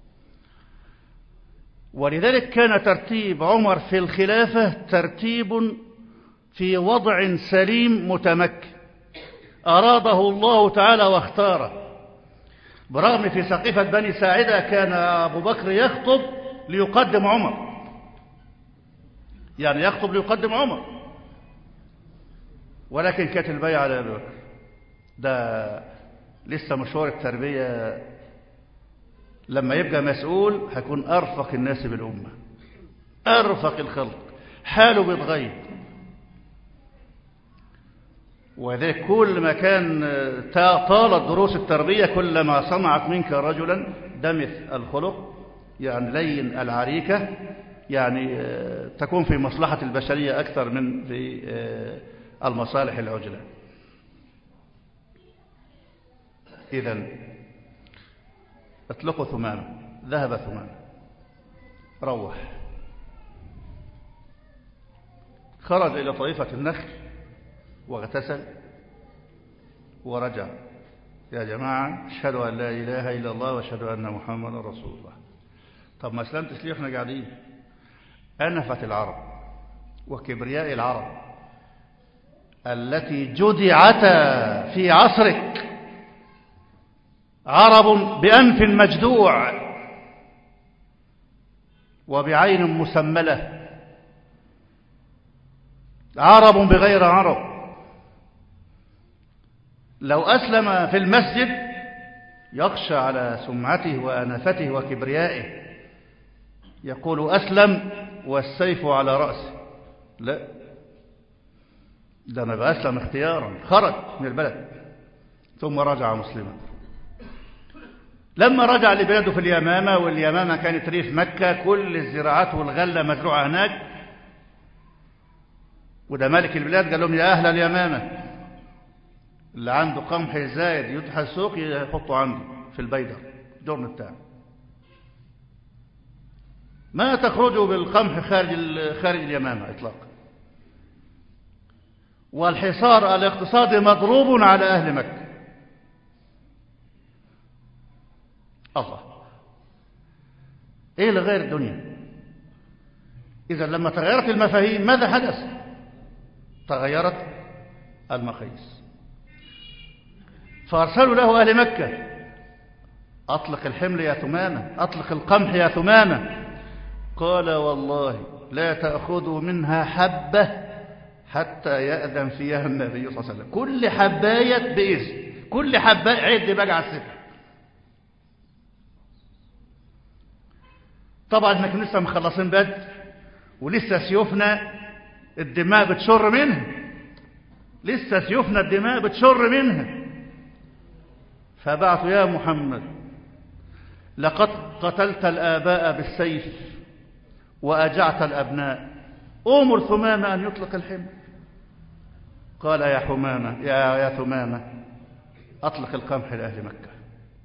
ولذلك كان ترتيب عمر في الخلافة ترتيب في وضع سليم متمكن أراده الله تعالى واختاره برغم في سقيفة بني ساعدة كان أبو بكر يخطب ليقدم عمر يعني يخطب ليقدم عمر ولكن كانت البيعة على أبي بكر ده لسه مشوار التربية لما يبقى مسؤول هيكون أرفق الناس بالأمة أرفق الخلق حاله بيتغير وذلك كل ما كان طالت دروس التربية كلما صنعت منك رجلا دمث الخلق يعني لين العريكة يعني تكون في مصلحة البشرية أكثر من في المصالح العجلة إذا اطلقوا ثمامة ذهب ثمامة روح خرج إلى طريفة النخل واغتسل ورجع يا جماعة اشهد أن لا إله إلا الله واشهد أن محمد رسول الله طب ما اسلمتش ليه احنا قاعدين أنفت العرب وكبرياء العرب التي جدعتا في عصرك عرب بأنف مجدوع وبعين مسملة عرب بغير عرب لو أسلم في المسجد يخشى على سمعته وأنفته وكبريائه يقول أسلم والسيف على رأسه لا ده ما بقى أسلم اختيارا خرج من البلد ثم رجع مسلما لما رجع لبلاده في اليمامة واليمامة كانت ريف مكة كل الزراعات والغلة مزروعة هناك وده مالك البلاد قال لهم يا أهل اليمامة اللي عنده قمح زايد يفتح السوق يحطه عندي في البيدر الجرن بتاعه ما تخرجوا بالقمح خارج خارج اليمامة إطلاقا والحصار الاقتصادي مضروب على أهل مكة الله إيه اللي غير الدنيا إذا لما تغيرت المفاهيم ماذا حدث تغيرت المقاييس فأرسلوا له أهل مكة أطلق الحمل يا ثمامة أطلق القمح يا ثمامة قال والله لا تأخذوا منها حبة حتى يأذن فيها النبي صلى الله عليه وسلم كل حباية بإذن كل حباية عد بقى على السفر طبعا احنا لسه مخلصين بدر ولسه سيوفنا الدماء بتشر منها لسه سيوفنا الدماء بتشر منها فبعثوا يا محمد لقد قتلت الآباء بالسيف وأجعت الأبناء أمر ثمامة أن يطلق الحمل قال يا حمامة يا, يا ثمامة أطلق القمح لأهل مكة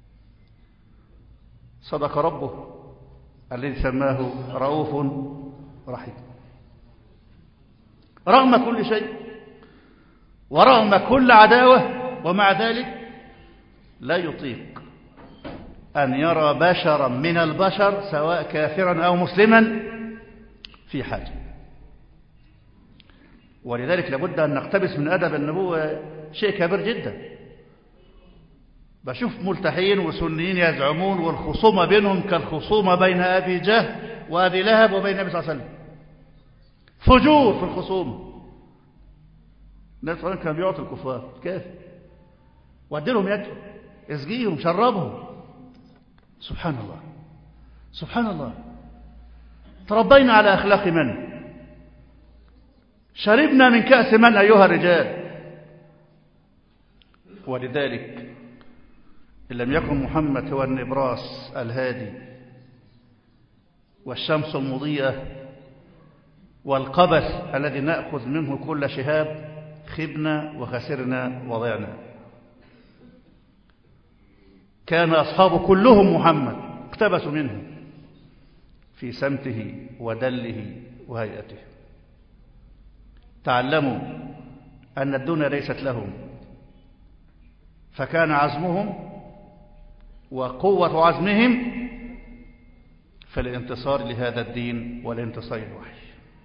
صدق ربه الذي سماه رؤوف رحيم رغم كل شيء ورغم كل عداوة ومع ذلك لا يطيق أن يرى بشرا من البشر سواء كافرا أو مسلما في حاجة ولذلك لابد أن نقتبس من أدب النبوة شيء كبير جدا بشوف ملتحين وسنيين يزعمون والخصومة بينهم كالخصومة بين أبي جهل وأبي لهب وبين النبي صلى الله عليه وسلم فجور في الخصومة النبي صلى الله عليه وسلم كان بيعطي الكفار كيف ودي لهم يده اسقيهم شربهم سبحان الله سبحان الله تربينا على أخلاق من شربنا من كأس من أيها الرجال ولذلك إن لم يكن محمد هو النبراس الهادي والشمس المضيئة والقبس الذي نأخذ منه كل شهاب خبنا وخسرنا وضعنا كان أصحابه كلهم محمد اقتبسوا منه في سمته ودله وهيئته تعلموا أن الدنيا ليست لهم فكان عزمهم وقوة عزمهم في الانتصار لهذا الدين والانتصار الوحي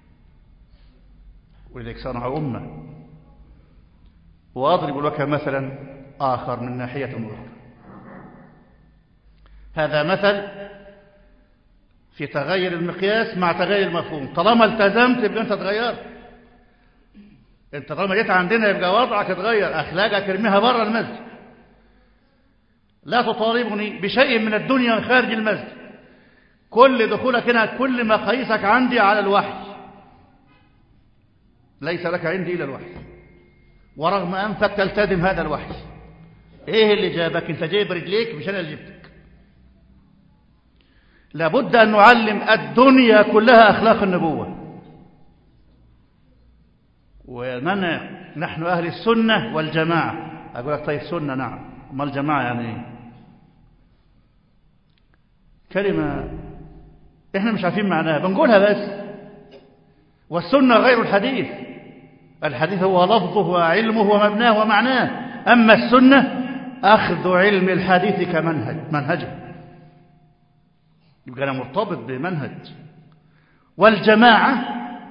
ولذلك صنعوا أمة وأضرب لك مثلا آخر من ناحية أخرى هذا مثل في تغير المقياس مع تغير المفهوم طالما التزمت يبقى انت اتغيرت انت طالما جيت عندنا يبقى وضعك اتغير اخلاقك ارميها بره المسجد لا تطالبني بشيء من الدنيا خارج المسجد كل دخولك هنا كل مقاييسك عندي على الوحي ليس لك عندي الا الوحي ورغم أنفك تلتزم هذا الوحي إيه اللي جابك أنت جايب رجليك مش أنا اللي جبتك لابد أن نعلم الدنيا كلها أخلاق النبوة ومن نحن أهل السنة والجماعة أقول لك طيب سنة نعم ما الجماعة يعني إيه كلمة إحنا مش عارفين معناها بنقولها بس والسنة غير الحديث الحديث هو لفظه وعلمه ومبناه ومعناه أما السنة أخذ علم الحديث كمنهج منهجه يبقى أنا مرتبط بمنهج والجماعة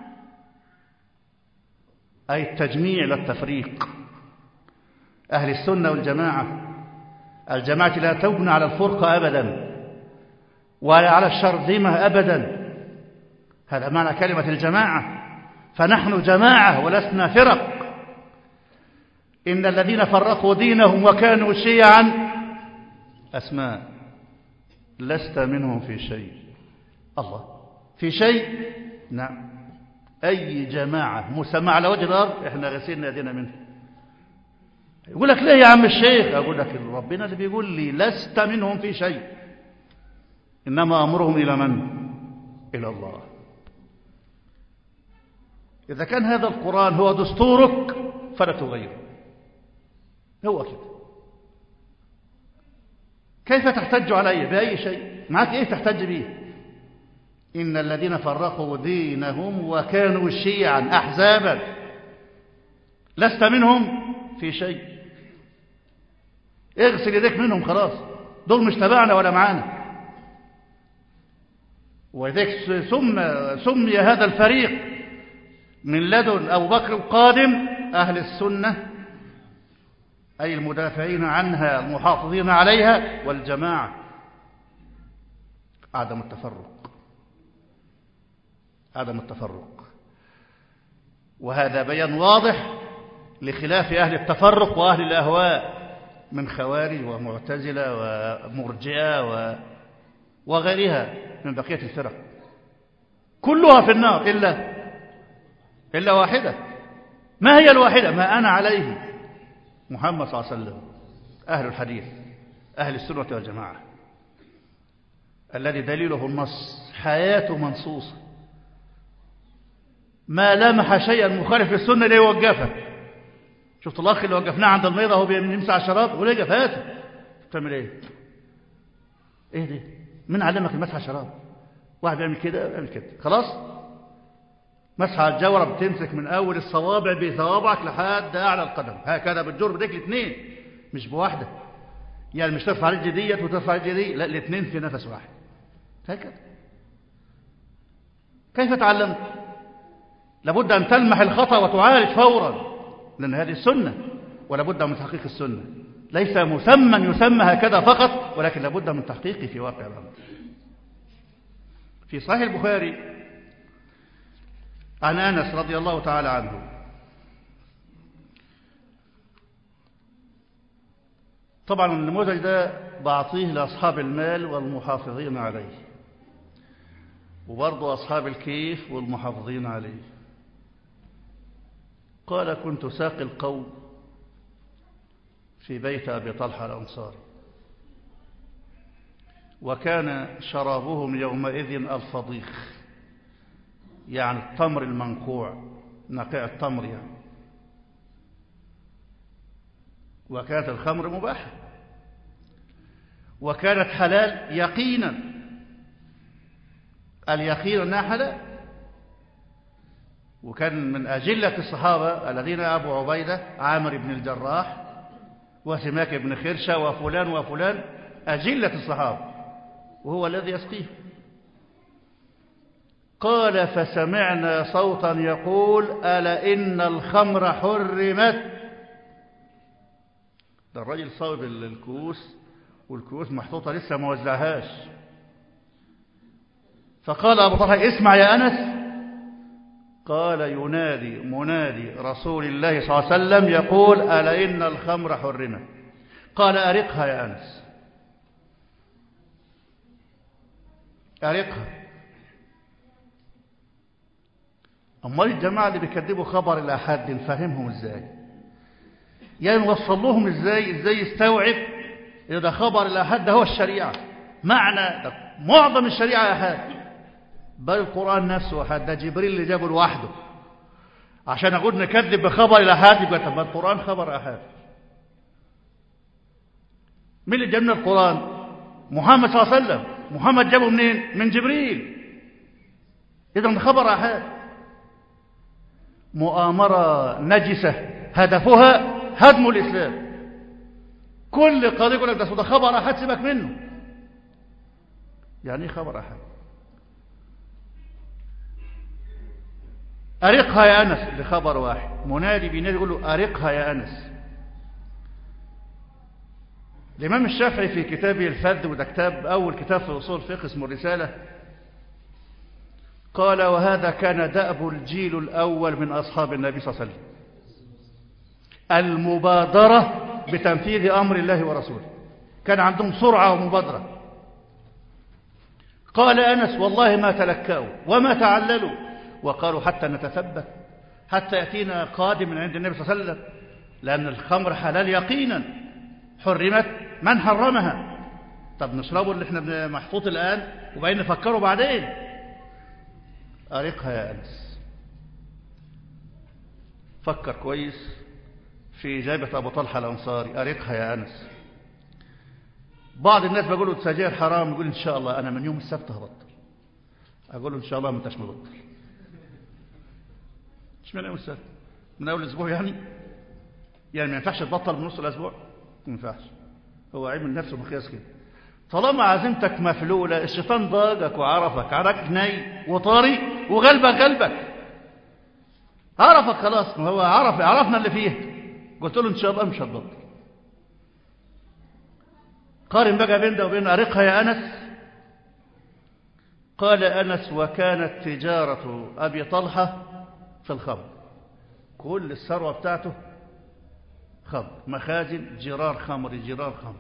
أي التجميع للتفريق أهل السنة والجماعة الجماعة لا تبنى على الفرقة أبدا ولا على الشرذمة أبدا هذا معنى كلمة الجماعة فنحن جماعة ولسنا فرق إن الذين فرقوا دينهم وكانوا شيعا أسماء لست منهم في شيء الله في شيء نعم أي جماعة مسمى على وجه الأرض إحنا غسيلنا يدينا منه يقول لك ليه يا عم الشيخ أقول لك ربنا اللي بيقول لي لست منهم في شيء إنما أمرهم إلى من إلى الله إذا كان هذا القرآن هو دستورك فلا تغيره هو كده كيف تحتج علي بأي شيء معك إيه تحتج به إن الذين فرقوا دينهم وكانوا شيعا أحزابا لست منهم في شيء اغسل يديك منهم خلاص دول مش تبعنا ولا معانا وذلك سمي, سمي هذا الفريق من لدن أبو بكر القادم أهل السنة أي المدافعين عنها المحافظين عليها والجماعة عدم التفرق عدم التفرق وهذا بيان واضح لخلاف أهل التفرق وأهل الأهواء من خوارج ومعتزلة ومرجئة و... وغيرها من بقية الفرق كلها في النار إلا إلا واحدة ما هي الواحدة ما أنا عليه محمد صلى الله عليه وسلم أهل الحديث أهل السنة والجماعة الذي دليله النص حياته منصوصة ما لمح شيئا مخالف للسنة اللي يوقفه شفت الأخ اللي وقفناه عند الميضة وهو بيمسح الشراب وليه هاته بتعمل ايه ايه دي من علمك المسح الشراب واحد بيعمل كده بيعمل كده خلاص مسح الجورة بتمسك من أول الصوابع بصوابعك لحد أعلى القدم هكذا بتجر بديك الاثنين مش بواحدة يعني مش ترفع رجل ديت وترفع رجل دي لا الاثنين في نفس واحد هكذا كيف تعلمت لابد أن تلمح الخطأ وتعالج فورا لأن هذه السنة ولابد من تحقيق السنة ليس مسمى يسمى هكذا فقط ولكن لابد من تحقيقه في واقع الأمر في صحيح البخاري عن أنس رضي الله تعالى عنه طبعا النموذج ده بعطيه لأصحاب المال والمحافظين عليه وبرضه أصحاب الكيف والمحافظين عليه قال كنت ساقي القوم في بيت أبي طلحة الأنصاري وكان شرابهم يومئذ الفضيخ يعني التمر المنقوع نقيع التمر يعني وكانت الخمر مباحة وكانت حلال يقينا اليقين أنها حلال وكان من أجلة الصحابة الذين أبو عبيدة عامر بن الجراح وسماك بن خرشة وفلان وفلان أجلة الصحابة وهو الذي يسقيه قال فسمعنا صوتا يقول ألا إن الخمر حرمت ده الراجل صاوب الكؤوس والكؤوس محطوطة لسه ما وزعهاش فقال أبو طلحة اسمع يا أنس قال ينادي منادي رسول الله صلى الله عليه وسلم يقول ألا إن الخمر حرمت قال أرقها يا أنس أرقها أمال الجماعة اللي بيكذبوا خبر الأحد نفهمهم إزاي يعني نوصل لهم ازاي ازاي يستوعب إن ده خبر الآحاد ده هو الشريعة معنى ده معظم الشريعة آحاد بل القرآن نفسه آحاد ده جبريل اللي جابه لوحده عشان أقول نكذب بخبر الآحاد يبقى طب القرآن خبر آحاد مين اللي جاب لنا القرآن محمد صلى الله عليه وسلم محمد جابه منين من جبريل إذا خبر آحاد مؤامرة نجسة هدفها هدم الإسلام كل قضية يقول لك ده ده خبر أحد سيبك منه يعني ايه خبر أحد أرقها يا أنس لخبر واحد منادي بينادي يقول له أرقها يا أنس الإمام الشافعي في كتابه الفذ وده كتاب أول كتاب في أصول الفقه اسمه الرسالة قال وهذا كان دأب الجيل الأول من أصحاب النبي صلى الله عليه وسلم المبادرة بتنفيذ أمر الله ورسوله كان عندهم سرعة ومبادرة قال أنس والله ما تلكأوا وما تعللوا وقالوا حتى نتثبت حتى يأتينا قادم من عند النبي صلى الله عليه وسلم لأن الخمر حلال يقينا حرمت من حرمها طب نشربه اللي احنا محفوظ الآن وبعدين نفكره بعدين أرقها يا أنس فكر كويس في إجابة أبو طلحة الأنصاري أرقها يا أنس بعض الناس بيقولوا السجاير حرام يقول إن شاء الله أنا من يوم السبت هبطل أقول له إن شاء الله ما أنتش مبطل مش من يوم السبت من أول الأسبوع يعني يعني ما ينفعش تبطل من نص الأسبوع ما ينفعش هو عيب من نفسه مقياس كده طالما عزيمتك مفلولة الشيطان ضاقك وعرفك عرفك ني وطاري وغلبك غلبك عرفك خلاص ما هو عرف عرفنا اللي فيه قلت له ان شاء الله مش هتبطل قارن بقى بين ده وبين أرقها يا أنس قال أنس وكانت تجارة أبي طلحة في الخمر كل الثروة بتاعته خمر مخازن جرار خمر جرار خمر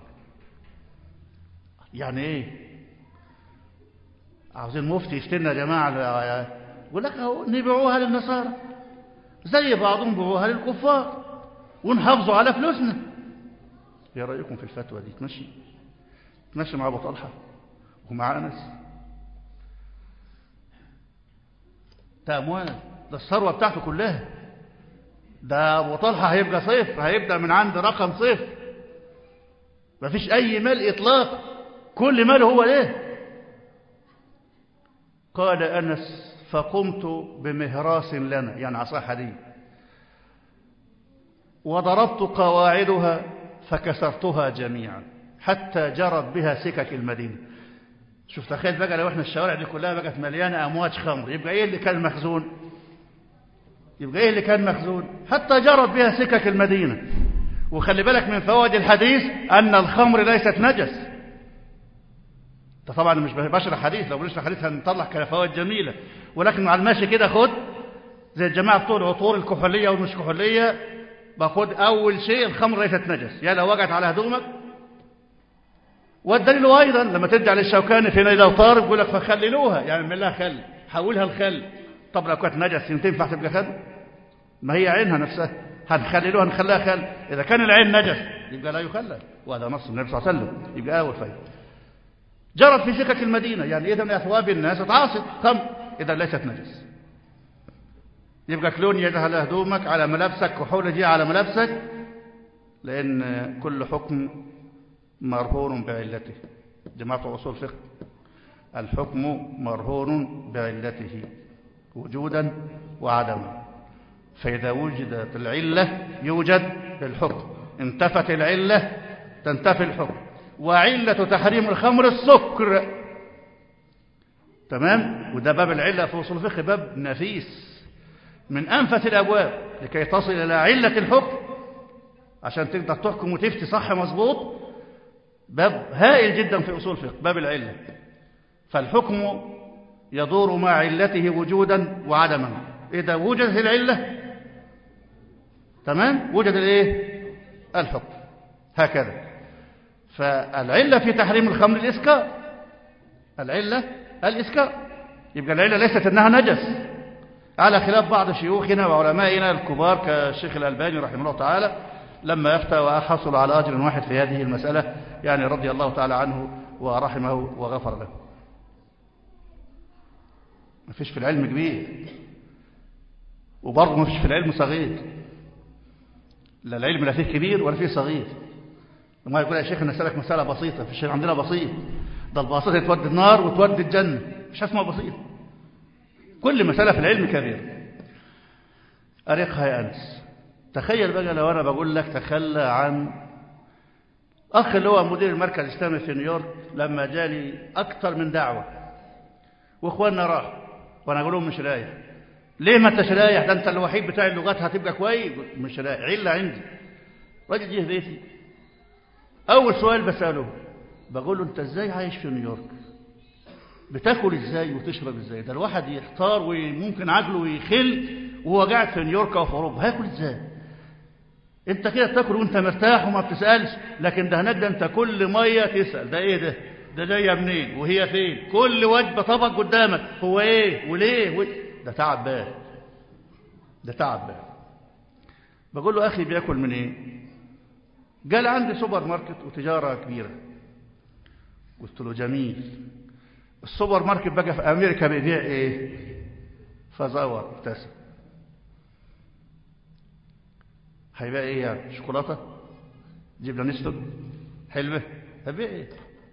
يعني ايه عاوزين مفتي يشترنا يا جماعة يقول لك اهو نبيعوها للنصارى زي بعضهم بيعوها للكفار ونحافظوا على فلوسنا ايه رأيكم في الفتوى دي تمشي تمشي مع أبو طلحة ومع أنس ده أموال ده الثروة بتاعته كلها ده أبو طلحة هيبقى صفر هيبدأ من عند رقم صفر مفيش أي مال إطلاق كل ماله هو ليه قال أنس فقمت بمهراس لنا يعني عصا حديد وضربت قواعدها فكسرتها جميعا حتى جرت بها سكك المدينة شوف تخيل بقى لو احنا الشوارع دي كلها بقت مليانة أمواج خمر يبقى ايه اللي كان مخزون يبقى ايه اللي كان مخزون حتى جرت بها سكك المدينة وخلي بالك من فوائد الحديث أن الخمر ليست نجس ده طبعا مش بشرح حديث لو بنشرح حديث هنطلع فوائد جميلة ولكن على الماشي كده خد زي الجماعة بتوع العطور الكحولية والمش كحولية باخد أول شيء الخمر ليست نجس يا لو وقعت على هدومك والدليل أيضا لما ترجع للشوكاني في نيل الأوطار يقول لك فخللوها يعني من لها خل حولها الخل طب لو كانت نجس تنفع تبقى خل ما هي عينها نفسها هنخللوها نخليها خل إذا كان العين نجس يبقى لا يخلل وهذا نص النبي صلى الله عليه وسلم يبقى أول فايدة جرت في سكك المدينة يعني إذا أثواب الناس اتعاصت خمر إذا ليست نجس يبقى كلون يدها على هدومك على ملابسك كحول دي على ملابسك لأن كل حكم مرهون بعلته جماعة أصول فقه الحكم مرهون بعلته وجودا وعدما فإذا وجدت العلة يوجد الحكم انتفت العلة تنتفي الحكم وعلة تحريم الخمر السكر تمام وده باب العلة في أصول الفقه باب نفيس من أنفس الأبواب لكي تصل إلى علة الحكم عشان تقدر تحكم وتفتي صح مظبوط باب هائل جدا في أصول الفقه باب العلة فالحكم يدور مع علته وجودا وعدما إذا وجدت العلة تمام وجد الايه الحكم هكذا فالعلة في تحريم الخمر الإسكار العلة الإسكار يبقى العلة ليست أنها نجس على خلاف بعض شيوخنا وعلمائنا الكبار كالشيخ الألباني رحمه الله تعالى لما يفتى وحصل على أجر واحد في هذه المسألة يعني رضي الله تعالى عنه ورحمه وغفر له ما فيش في العلم كبير وبرضه ما فيش في العلم صغير لا العلم لا فيه كبير ولا فيه صغير وما يقول يا شيخ نسألك مسألة بسيطة في الشيء عندنا بسيط ده البسيطة تودي النار وتودي الجنة مش اسمها بسيط كل مسألة في العلم كبير أريقها يا أنس تخيل بقى لو أنا بقول لك تخلى عن أخ اللي هو مدير المركز الإسلامي في نيويورك لما جالي أكثر من دعوة وإخواننا راحوا وأنا أقول لهم مش رايح ليه ما أنتش رايح ده أنت الوحيد بتاع اللغات هتبقى كويس مش رايح علة عندي راجل جه بيتي أول سؤال بسأله بقول له أنت إزاي عايش في نيويورك بتاكل إزاي وتشرب إزاي ده الواحد يختار وممكن عقله يخل وهو قاعد في نيويورك أو في أوروبا هاكل إزاي انت كده تاكل وانت مرتاح وما بتسالش لكن ده هناك ده انت كل ميه تسال ده ايه ده ده جايه منين وهي فين كل وجبه طبق قدامك هو ايه وليه و... ده تعب بال ده تعب بال بقول له اخي بياكل من ايه قال عندي سوبر ماركت وتجاره كبيره قلت له جميل السوبر ماركت بقى في امريكا بيبيع ايه فزور ابتسم هيبقى ايه يعني شوكولاته جبنه نستون حلوه هيبقى ايه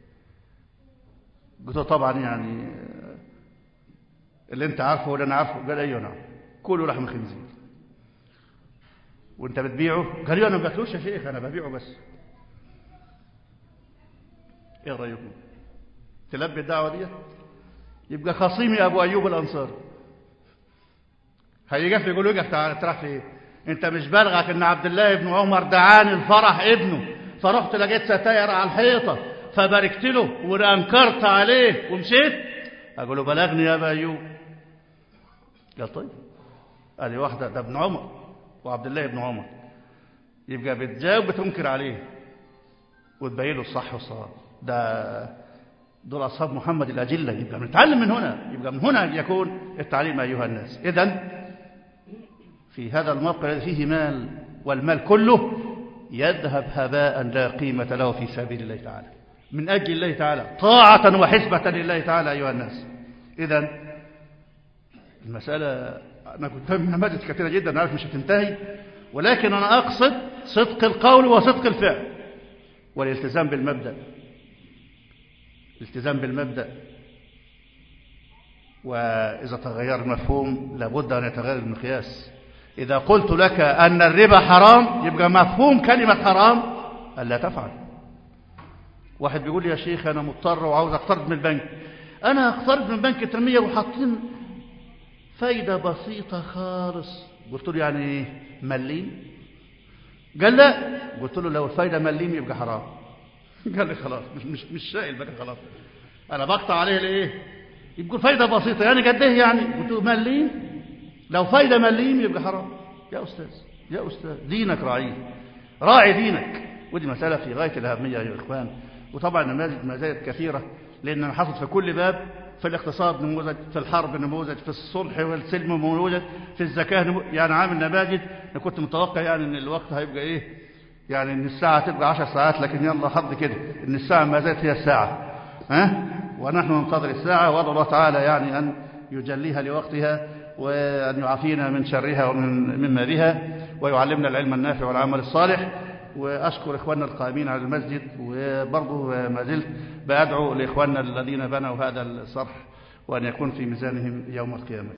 قلت له طبعا يعني اللي انت عارفه واللي انا عارفه قال ايوه نعم كله لحم خنزير وانت بتبيعه قال انا ما باكلوش يا شيخ انا ببيعه بس ايه رايكم تلبي الدعوه دي يبقى خصيمي ابو ايوب الانصاري هيجي يقول له اقف تعالى تروح فين انت مش بلغك ان عبد الله بن عمر دعاني الفرح ابنه فرحت لقيت ستاير على الحيطه فباركت له وانكرت عليه ومشيت اقول له بلغني يا ابا ايوب قال طيب قال لي واحده ده ابن عمر وعبد الله بن عمر يبقى بتجاوب بتنكر عليه وتبين له الصح والصواب ده دول اصحاب محمد الاجله يبقى بنتعلم من هنا يبقى من هنا يكون التعليم ايها الناس اذا في هذا الموقع الذي فيه مال والمال كله يذهب هباء لا قيمة له في سبيل الله تعالى من أجل الله تعالى طاعة وحسبة لله تعالى أيها الناس إذا المسألة أنا كنت من نماذج كثيرة جدا عارف مش هتنتهي ولكن أنا أقصد صدق القول وصدق الفعل والالتزام بالمبدأ الالتزام بالمبدأ وإذا تغير المفهوم لابد أن يتغير المقياس إذا قلت لك أن الربا حرام يبقى مفهوم كلمة حرام ألا تفعل واحد بيقول لي يا شيخ أنا مضطر وعاوز أقترض من البنك أنا أقترض من بنك تنمية وحاطين فايدة بسيطة خالص قلت له يعني إيه مليم قال لا قلت له لو الفايدة مليم يبقى حرام قال لي خلاص مش مش مش شايل بقى خلاص أنا بقطع عليه لإيه يقول فايدة بسيطة يعني قد إيه يعني قلت له مليم لو فايدة مليم يبقى حرام يا أستاذ يا أستاذ دينك راعيه راعي دينك ودي مسألة في غاية الأهمية يا إخوان وطبعا نماذج مزايد كثيرة لأن أنا حصلت في كل باب في الاقتصاد نموذج في الحرب نموذج في الصلح والسلم نموذج في الزكاة نموذج يعني عامل نماذج أنا كنت متوقع يعني أن الوقت هيبقى إيه يعني أن الساعة تبقى عشر ساعات لكن يلا حظ كده أن الساعة ما زالت هي الساعة ها ونحن ننتظر الساعة وأدعو الله تعالى يعني أن يجليها لوقتها وأن يعافينا من شرها ومن مما بها ويعلمنا العلم النافع والعمل الصالح وأشكر إخواننا القائمين على المسجد وبرضه ما زلت بأدعو لإخواننا الذين بنوا هذا الصرح وأن يكون في ميزانهم يوم القيامة